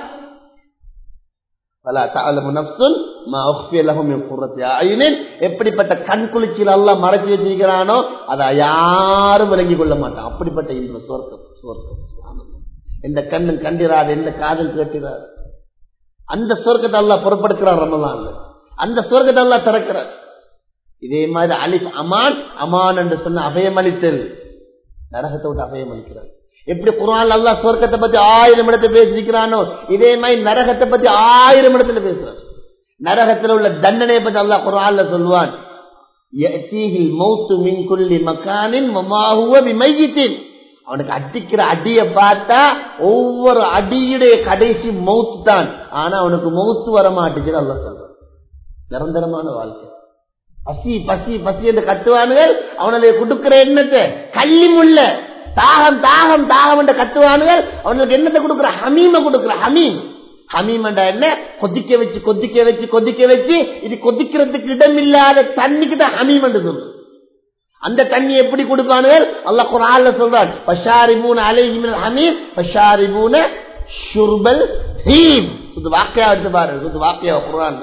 எப்படிப்பட்ட கண் குளிர்ச்சியில் எல்லாம் மறைச்சு வச்சிருக்கிறானோ அதை யாரும் விளங்கி கொள்ள மாட்டான் அப்படிப்பட்ட இந்த சொர்க்கம் சொர்க்கம் எந்த கண்ணும் கண்டிராது எந்த காதல் கேட்டிராது அந்த சொர்க்கத்தை எல்லாம் புறப்படுக்கிறார் ரமலான் அந்த சொர்க்கத்தை எல்லாம் திறக்கிறார் இதே மாதிரி அலிஃப் அமான் அமான் என்று சொன்ன அபயமளித்தல் நரகத்தை விட்டு அபயம் அளிக்கிறார் எப்படி குரான் அல்லா சொர்க்கத்தை பத்தி ஆயிரம் இடத்துல பேசிக்கிறானோ இதே மாதிரி நரகத்தை பத்தி ஆயிரம் இடத்துல பேசுறான் நரகத்துல உள்ள தண்டனையை பத்தி அல்லா குரான்ல சொல்லுவான் அவனுக்கு அடிக்கிற அடிய பார்த்தா ஒவ்வொரு அடியுடைய கடைசி மவுத்து தான் ஆனா அவனுக்கு மவுத்து வர மாட்டேங்குது அல்ல சொல்றான் நிரந்தரமான வாழ்க்கை பசி பசி பசி என்று கத்துவானுகள் அவனுடைய கொடுக்கிற எண்ணத்தை கள்ளி முள்ள தாகம் தாகம் தாகம் என்று கத்துவானுகள் அவனுக்கு எண்ணத்தை கொடுக்கிற ஹமீம கொடுக்கிற ஹமீம் ஹமீம் என்ன கொதிக்க வச்சு கொதிக்க வச்சு கொதிக்க வச்சு இது கொதிக்கிறதுக்கு இடம் இல்லாத தண்ணி கிட்ட ஹமீம் என்று சொல்லு அந்த தண்ணி எப்படி கொடுப்பானுகள் அல்ல குரான்ல சொல்றான் பஷாரிபூன அலைஹிமின் ஹமீம் பஷாரிபூன ஷுர்பல் ஹீம் இது வாக்கையா எடுத்து பாரு இது வாக்கையா குரான்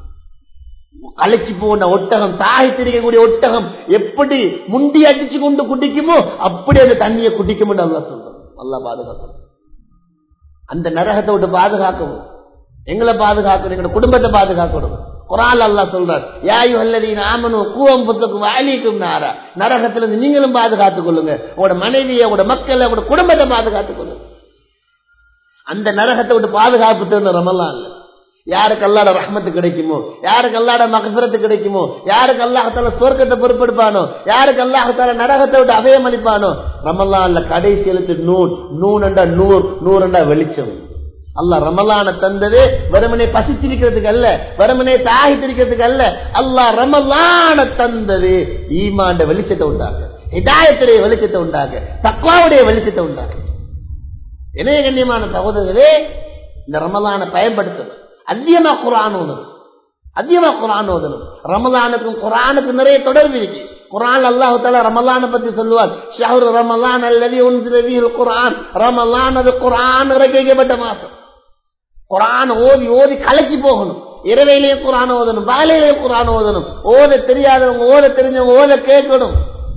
கலைச்சு போன ஒட்டகம் தாகி திரிக்கக்கூடிய ஒட்டகம் எப்படி முண்டி அடிச்சு கொண்டு குடிக்குமோ அப்படி அந்த தண்ணியை குடிக்கும் அல்லா சொல்றோம் நல்லா பாதுகாக்கணும் அந்த நரகத்தை விட்டு பாதுகாக்கணும் எங்களை பாதுகாக்கணும் எங்களோட குடும்பத்தை பாதுகாக்கணும் குரால் அல்லா சொல்றார் யாயு அல்லதீன் ஆமனும் கூவம் புத்தக்கும் வாலிக்கும் நாரா நரகத்துல இருந்து நீங்களும் பாதுகாத்துக் கொள்ளுங்க உங்களோட மனைவியை உங்களோட மக்களை உங்களோட குடும்பத்தை பாதுகாத்துக் கொள்ளுங்க அந்த நரகத்தை விட்டு பாதுகாப்பு தேர்ந்த ரமல்லாம் இல்லை யாருக்கு அல்லாட ரஹ்மத்து கிடைக்குமோ யாருக்கு அல்லாட மகசுரத்து கிடைக்குமோ யாருக்கு அல்லாஹால சொர்க்கத்தை பொறுப்பெடுப்பானோ யாருக்கு அல்லாஹால நரகத்தை விட்டு அபயம் அளிப்பானோ ரமல்லான்ல கடைசி எழுத்து நூன் நூனண்டா நூறு நூறண்டா வெளிச்சம் அல்ல ரமலான தந்தது வெறுமனே பசிச்சிருக்கிறதுக்கு அல்ல வெறுமனே தாகித்திருக்கிறதுக்கு அல்ல அல்லா ரமலான தந்தது ஈமாண்ட வெளிச்சத்தை உண்டாக இதாயத்துடைய வெளிச்சத்தை உண்டாக தக்குவாவுடைய வெளிச்சத்தை உண்டாக இணைய கண்ணியமான சகோதரர்களே இந்த ரமலான பயன்படுத்தணும் அதிகமா குரான் ஓதணும் அதிகமா குரான் ஓதணும் ரமலானுக்கும் குரானுக்கும் நிறைய தொடர்பு இருக்கு குரான் அல்லாஹு தாலா ரமலான பத்தி சொல்லுவார் ஷஹரு ரமலான் அல்லது ஒன்று குரான் ரமலான் அது குரான் இறக்கப்பட்ட மாசம் குரான் ஓதி ஓதி கலக்கி போகணும் இரவையிலேயே குரான் ஓதணும் பாலையிலேயே குரான் ஓதணும் ஓத தெரியாதவங்க ஓத தெரிஞ்சவங்க ஓத கேட்கணும்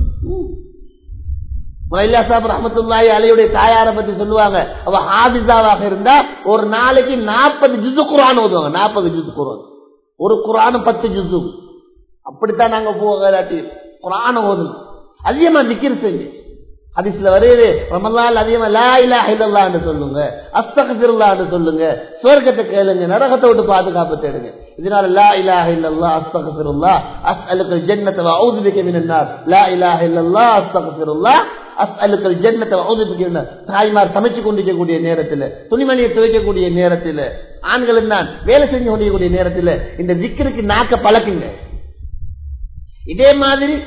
மயிலா சாப் ரஹமத்துல்லாஹி அலையுடைய தாயார பத்தி சொல்லுவாங்க அவ ஹாபிசாவாக இருந்தா ஒரு நாளைக்கு நாற்பது ஜிசு குரான் ஓதுவாங்க நாற்பது ஜிசு குரான் ஒரு குரானும் பத்து ஜிசு அப்படித்தான் நாங்க போகாட்டி குரான ஓதணும் அதிகமா திக்கிர் செஞ்சு ஹதீஸ்ல வருது ரமலால் அதிகமா லா இலா ஹிலல்லான்னு சொல்லுங்க அஸ்தகபிருல்லான்னு சொல்லுங்க சுவர்க்கத்தை கேளுங்க நரகத்தை விட்டு பாதுகாப்பு தேடுங்க இதனால லா இலாஹ இல்லல்லா அஸ்தகபிருல்லா அஸ்அலுக்கல் ஜன்னத்தை வஅஊது பிக மினன்னார் லா இலாஹ இல்லல்லா அஸ்தகபிருல்லா அஸ்அலுக்கல் ஜன்னத்தை வஅஊது பிக மினன்னார் தாய்மார் சமைச்சு கொண்டிருக்கக்கூடிய நேரத்துல துணிமணியை துவைக்கக்கூடிய நேரத்துல ஆண்களும் தான் வேலை செஞ்சு கொண்டிருக்கக்கூடிய நேரத்துல இந்த திக்கருக்கு நாக்க பழக்குங்க இதே மாதிரி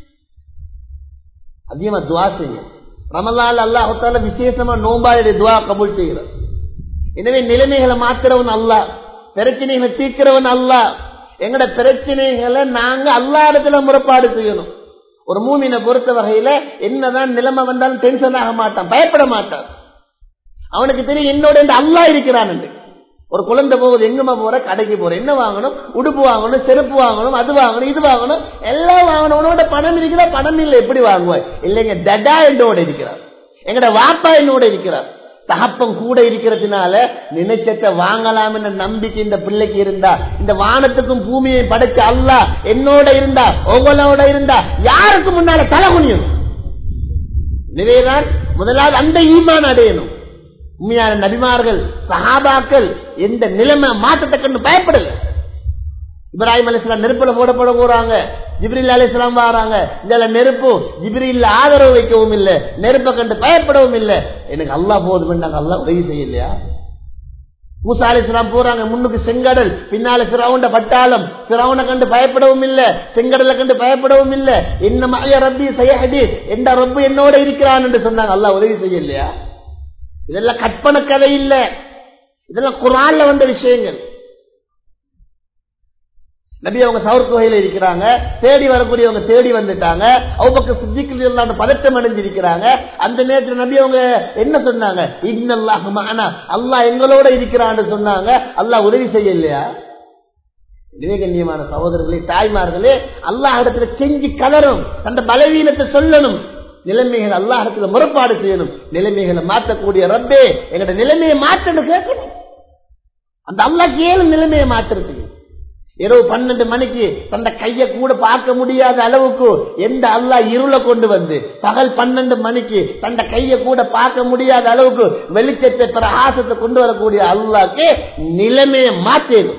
அதிகமா துவா செய்யுங்க ரமலால் அல்லாஹால விசேஷமா நோம்பாளுடைய துவா கபூல் செய்கிறார் எனவே நிலைமைகளை மாத்துறவன் அல்ல பிரச்சனைகளை தீர்க்கிறவன் அல்ல எங்கட பிரச்சனைகளை நாங்க அல்லா இடத்துல முறைப்பாடு செய்யணும் ஒரு மூமினை பொறுத்த வகையில என்னதான் நிலைமை வந்தாலும் டென்ஷன் ஆக மாட்டான் பயப்பட மாட்டான் அவனுக்கு தெரியும் என்னோட அல்லா இருக்கிறான் ஒரு குழந்தை போகுது எங்கம்மா போற கடைக்கு போற என்ன வாங்கணும் உடுப்பு வாங்கணும் செருப்பு வாங்கணும் அது வாங்கணும் இது வாங்கணும் எல்லாம் வாங்கணும் உன்னோட பணம் இருக்கிறா பணம் இல்லை எப்படி வாங்குவாய் இல்லைங்க தடா என்னோட இருக்கிறார் எங்கட வாப்பா என்னோட இருக்கிறார் தகப்பம் கூட இருக்கிறதுனால நினைச்சத்தை வாங்கலாம்னு நம்பிக்கை இந்த பிள்ளைக்கு இருந்தா இந்த வானத்துக்கும் பூமியை படைச்ச அல்லா என்னோட இருந்தா உங்களோட இருந்தா யாருக்கு முன்னால தலை குனியும் எனவேதான் முதலாவது அந்த ஈமான் அடையணும் உண்மையான நபிமார்கள் சஹாபாக்கள் எந்த நிலைமை மாற்றத்தை கண்டு பயப்படல இப்ராஹிம் அலிஸ்லாம் நெருப்புல போடப்பட போறாங்க ஜிப்ரில் அலிஸ்லாம் வராங்க இதுல நெருப்பு ஜிப்ரில் ஆதரவு வைக்கவும் இல்லை நெருப்பை கண்டு பயப்படவும் இல்லை எனக்கு அல்லா போதும் அல்லா உதவி செய்யலையா மூசா அலிஸ்லாம் போறாங்க முன்னுக்கு செங்கடல் பின்னால சிரவுண்ட பட்டாளம் சிரவனை கண்டு பயப்படவும் இல்ல செங்கடலை கண்டு பயப்படவும் இல்ல என்ன மலைய ரப்பி செய்யடி எந்த ரப்பு என்னோட இருக்கிறான் என்று சொன்னாங்க அல்லா உதவி செய்யலையா இதெல்லாம் கற்பனை கதை இல்ல இதெல்லாம் குரான்ல வந்த விஷயங்கள் நபி அவங்க சவுர் குகையில இருக்கிறாங்க தேடி வரக்கூடியவங்க தேடி வந்துட்டாங்க அவங்க சித்திகள் பதட்டம் அடைஞ்சிருக்கிறாங்க அந்த நேரத்தில் நபி அவங்க என்ன சொன்னாங்க இன்னல்லாஹ் அல்லா எங்களோட இருக்கிறான்னு சொன்னாங்க அல்லாஹ் உதவி செய்யலையா விவேகண்யமான சகோதரர்களே தாய்மார்களே அல்லாஹ் இடத்துல செஞ்சு கலரும் அந்த பலவீனத்தை சொல்லணும் நிலைமைகளை அல்லா இடத்துல முறைப்பாடு செய்யணும் நிலைமைகளை மாற்றக்கூடிய ரப்பே எங்கட நிலைமையை மாற்றணும் கேட்கணும் அந்த அல்லா கேளும் நிலைமையை மாற்றுறதுக்கு இரவு பன்னெண்டு மணிக்கு தந்த கைய கூட பார்க்க முடியாத அளவுக்கு எந்த அல்லா இருளை கொண்டு வந்து பகல் பன்னெண்டு மணிக்கு தந்த கைய கூட பார்க்க முடியாத அளவுக்கு வெளிச்சத்தை பிரகாசத்தை கொண்டு வரக்கூடிய அல்லாக்கு நிலைமையை மாற்றிடும்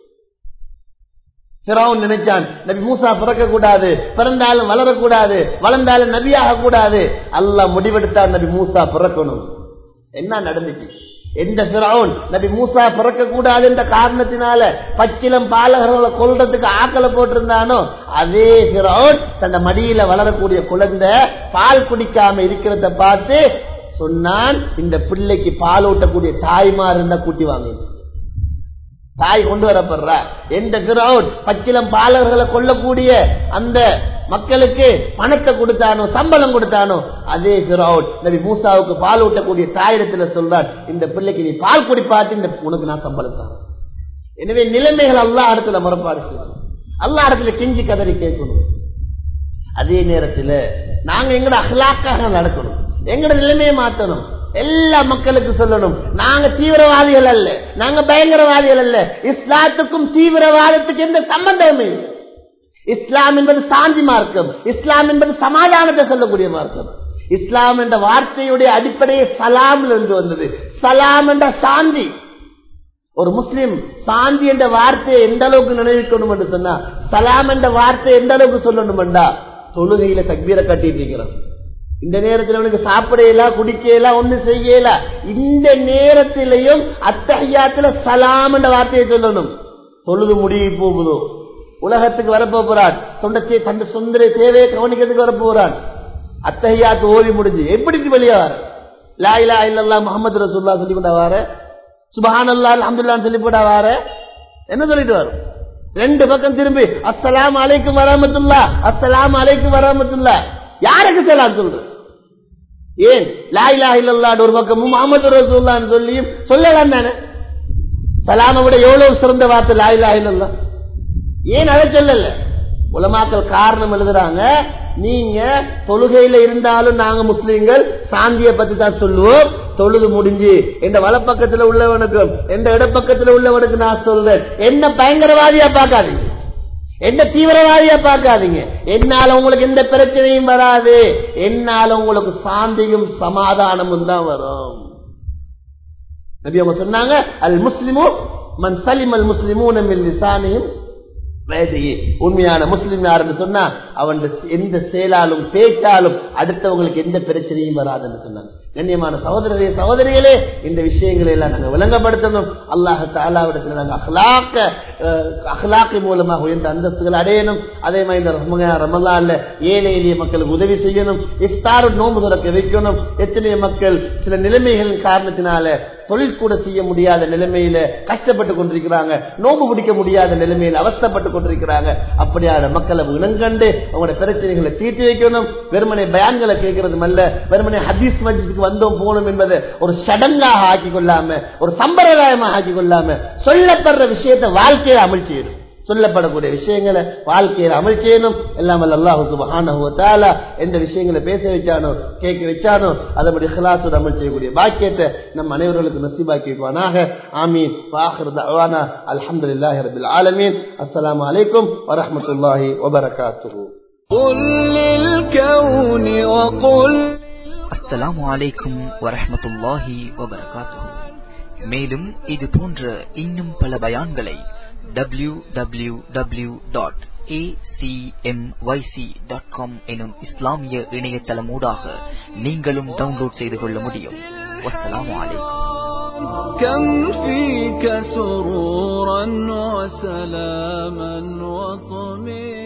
பிறவும் நினைச்சான் நபி மூசா பிறக்க கூடாது பிறந்தாலும் வளரக்கூடாது வளர்ந்தாலும் நபியாக கூடாது அல்லாஹ் முடிவெடுத்தார் நபி மூசா பிறக்கணும் என்ன நடந்துச்சு எந்த பிறவுன் நபி மூசா பிறக்க கூடாது என்ற காரணத்தினால பச்சிலம் பாலகர்களை கொல்றதுக்கு ஆக்கலை போட்டிருந்தானோ அதே பிறவுன் தன் மடியில வளரக்கூடிய குழந்தை பால் குடிக்காம இருக்கிறத பார்த்து சொன்னான் இந்த பிள்ளைக்கு பால் ஊட்டக்கூடிய தாய்மார் இருந்தா கூட்டி வாங்க தாய் கொண்டு வரப்படுறா எந்த கிரௌட் பச்சிலம் பாலர்களை கொல்லக்கூடிய அந்த மக்களுக்கு பணத்தை கொடுத்தானோ சம்பளம் கொடுத்தானோ அதே கிரௌட் நபி மூசாவுக்கு பால் ஊட்டக்கூடிய தாயிடத்துல சொல்றான் இந்த பிள்ளைக்கு நீ பால் குடிப்பாட்டு இந்த உனக்கு நான் சம்பளம் தான் எனவே நிலைமைகள் அல்லா இடத்துல முறைப்பாடு செய்யணும் அல்லா இடத்துல கெஞ்சி கதறி கேட்கணும் அதே நேரத்தில் நாங்க எங்கட அகலாக்காக நடக்கணும் எங்கட நிலைமையை மாற்றணும் எல்லா மக்களுக்கு சொல்லணும் நாங்க தீவிரவாதிகள் அல்ல நாங்க பயங்கரவாதிகள் அல்ல இஸ்லாத்துக்கும் தீவிரவாதத்துக்கு எந்த சம்பந்தமே இல்லை இஸ்லாம் என்பது சாந்தி மார்க்கம் இஸ்லாம் என்பது சமாதானத்தை சொல்லக்கூடிய மார்க்கம் இஸ்லாம் என்ற வார்த்தையுடைய அடிப்படையே சலாம்ல இருந்து வந்தது சலாம் என்ற சாந்தி ஒரு முஸ்லிம் சாந்தி என்ற வார்த்தையை எந்த அளவுக்கு நினைவிக்கணும் என்று சொன்னா சலாம் என்ற வார்த்தை எந்த அளவுக்கு சொல்லணும்டா தொழுகையில தக்பீரை கட்டிட்டு இருக்கிறான் இந்த நேரத்தில் அவனுக்கு சாப்பிடல குடிக்கல ஒண்ணு செய்யல இந்த நேரத்திலையும் அத்தகையாத்துல சலாம் என்ற வார்த்தையை சொல்லணும் தொழுது முடிவு போகுதோ உலகத்துக்கு வரப்போறான் சொந்த தந்த சொந்த தேவையை கவனிக்கிறதுக்கு வரப்போறான் அத்தகையாத்து ஓடி முடிஞ்சு எப்படி வெளியே வர லாயிலா இல்லல்லா முகமது ரசூல்லா சொல்லி கொண்டா வார சுபஹான் அல்லா அஹமதுல்லான்னு சொல்லி போட்டா வார என்ன சொல்லிட்டு வரும் ரெண்டு பக்கம் திரும்பி அஸ்ஸலாம் அலைக்கும் வராமத்துல்லா அஸ்ஸலாம் அலைக்கும் வராமத்துல்லா யாருக்கு சலாம் சொல்ற ஏன் லாயிலா இல்லல்லான்னு ஒரு பக்கமும் முகமது ரசூல்லான்னு சொல்லியும் சொல்லலாம் தானே சலாம விட எவ்வளவு சிறந்த வார்த்தை லாயிலா இல்லல்லா ஏன் அதை சொல்லல உலமாக்கள் காரணம் எழுதுறாங்க நீங்க தொழுகையில இருந்தாலும் நாங்க முஸ்லீம்கள் சாந்திய பத்தி தான் சொல்லுவோம் தொழுது முடிஞ்சு எந்த வலப்பக்கத்துல உள்ளவனுக்கும் எந்த இடப்பக்கத்துல உள்ளவனுக்கு நான் சொல்றேன் என்ன பயங்கரவாதியா பார்க்காதீங்க என்ன தீவிரவாதியா பார்க்காதீங்க என்னால உங்களுக்கு எந்த பிரச்சனையும் வராது என்னால உங்களுக்கு சாந்தியும் சமாதானமும் தான் வரும் நபி அவங்க சொன்னாங்க அல் முஸ்லிமும் மன் சலிம் அல் முஸ்லிமும் நம்ம லிசானையும் வேதையே உண்மையான முஸ்லிம் யாருன்னு சொன்னா அவன் எந்த செயலாலும் பேச்சாலும் அடுத்தவங்களுக்கு எந்த பிரச்சனையும் வராதுன்னு சொன்னாங்க கண்ணியமான சகோதரரே சகோதரிகளே இந்த விஷயங்களை எல்லாம் நாங்கள் விளங்கப்படுத்தணும் அல்லாஹ் தாலாவிடத்தில் நாங்கள் அஹ்லாக்க அஹ்லாக்கை மூலமாக உயர்ந்த அந்தஸ்துகள் அடையணும் அதே மாதிரி இந்த ரம ரமலான்ல ஏழை எளிய மக்களுக்கு உதவி செய்யணும் இஃப்தாரு நோம்பு துறக்க வைக்கணும் எத்தனையோ மக்கள் சில நிலைமைகளின் காரணத்தினால தொழில் கூட செய்ய முடியாத நிலைமையில கஷ்டப்பட்டு கொண்டிருக்கிறாங்க நோம்பு பிடிக்க முடியாத நிலைமையில அவஸ்தப்பட்டு கொண்டிருக்கிறாங்க அப்படியான மக்களை இனங்கண்டு அவங்களோட பிரச்சனைகளை தீர்த்து வைக்கணும் வெறுமனை பயான்களை கேட்கறதும் அல்ல வெறுமனை ஹதீஸ் மஜித்துக்கு வந்தோம் போகணும் என்பதை ஒரு சடங்காக ஆக்கி கொள்ளாம ஒரு சம்பிரதாயமாக ஆக்கி கொள்ளாம சொல்லப்படுற விஷயத்தை வாழ்க்கையில அமல் செய்யணும் சொல்லப்படக்கூடிய விஷயங்களை வாழ்க்கையில் அமல் செய்யணும் எல்லாம் அல்லாஹு சுபஹானஹுவத்தாலா எந்த விஷயங்களை பேச வச்சானோ கேட்க வச்சானோ அதனுடைய ஹிலாசோடு அமல் செய்யக்கூடிய பாக்கியத்தை நம் அனைவர்களுக்கு நசிபாக்கி வைப்பானாக ஆமீன் வாஹர் தவானா அல்ஹம்துலில்லாஹி ரபில் ஆலமீன் அஸ்ஸலாமு அலைக்கும் வரஹ்மத்துல்லாஹி வபரகாத்துஹு قل للكون وقل அஸ்ஸலாமு அலைக்கும் வரஹ்மத்துல்லாஹி வபரகாத்துஹு மேலும் இது போன்ற இன்னும் பல பயான்களை W W W dot dot com எனும் இஸ்லாமிய இணையதளமூடாக நீங்களும் டவுன்லோட் செய்து கொள்ள முடியும் வஸ்ஸலாமு அலைக்கும் كم فيك سرورا وسلاما وطمئنا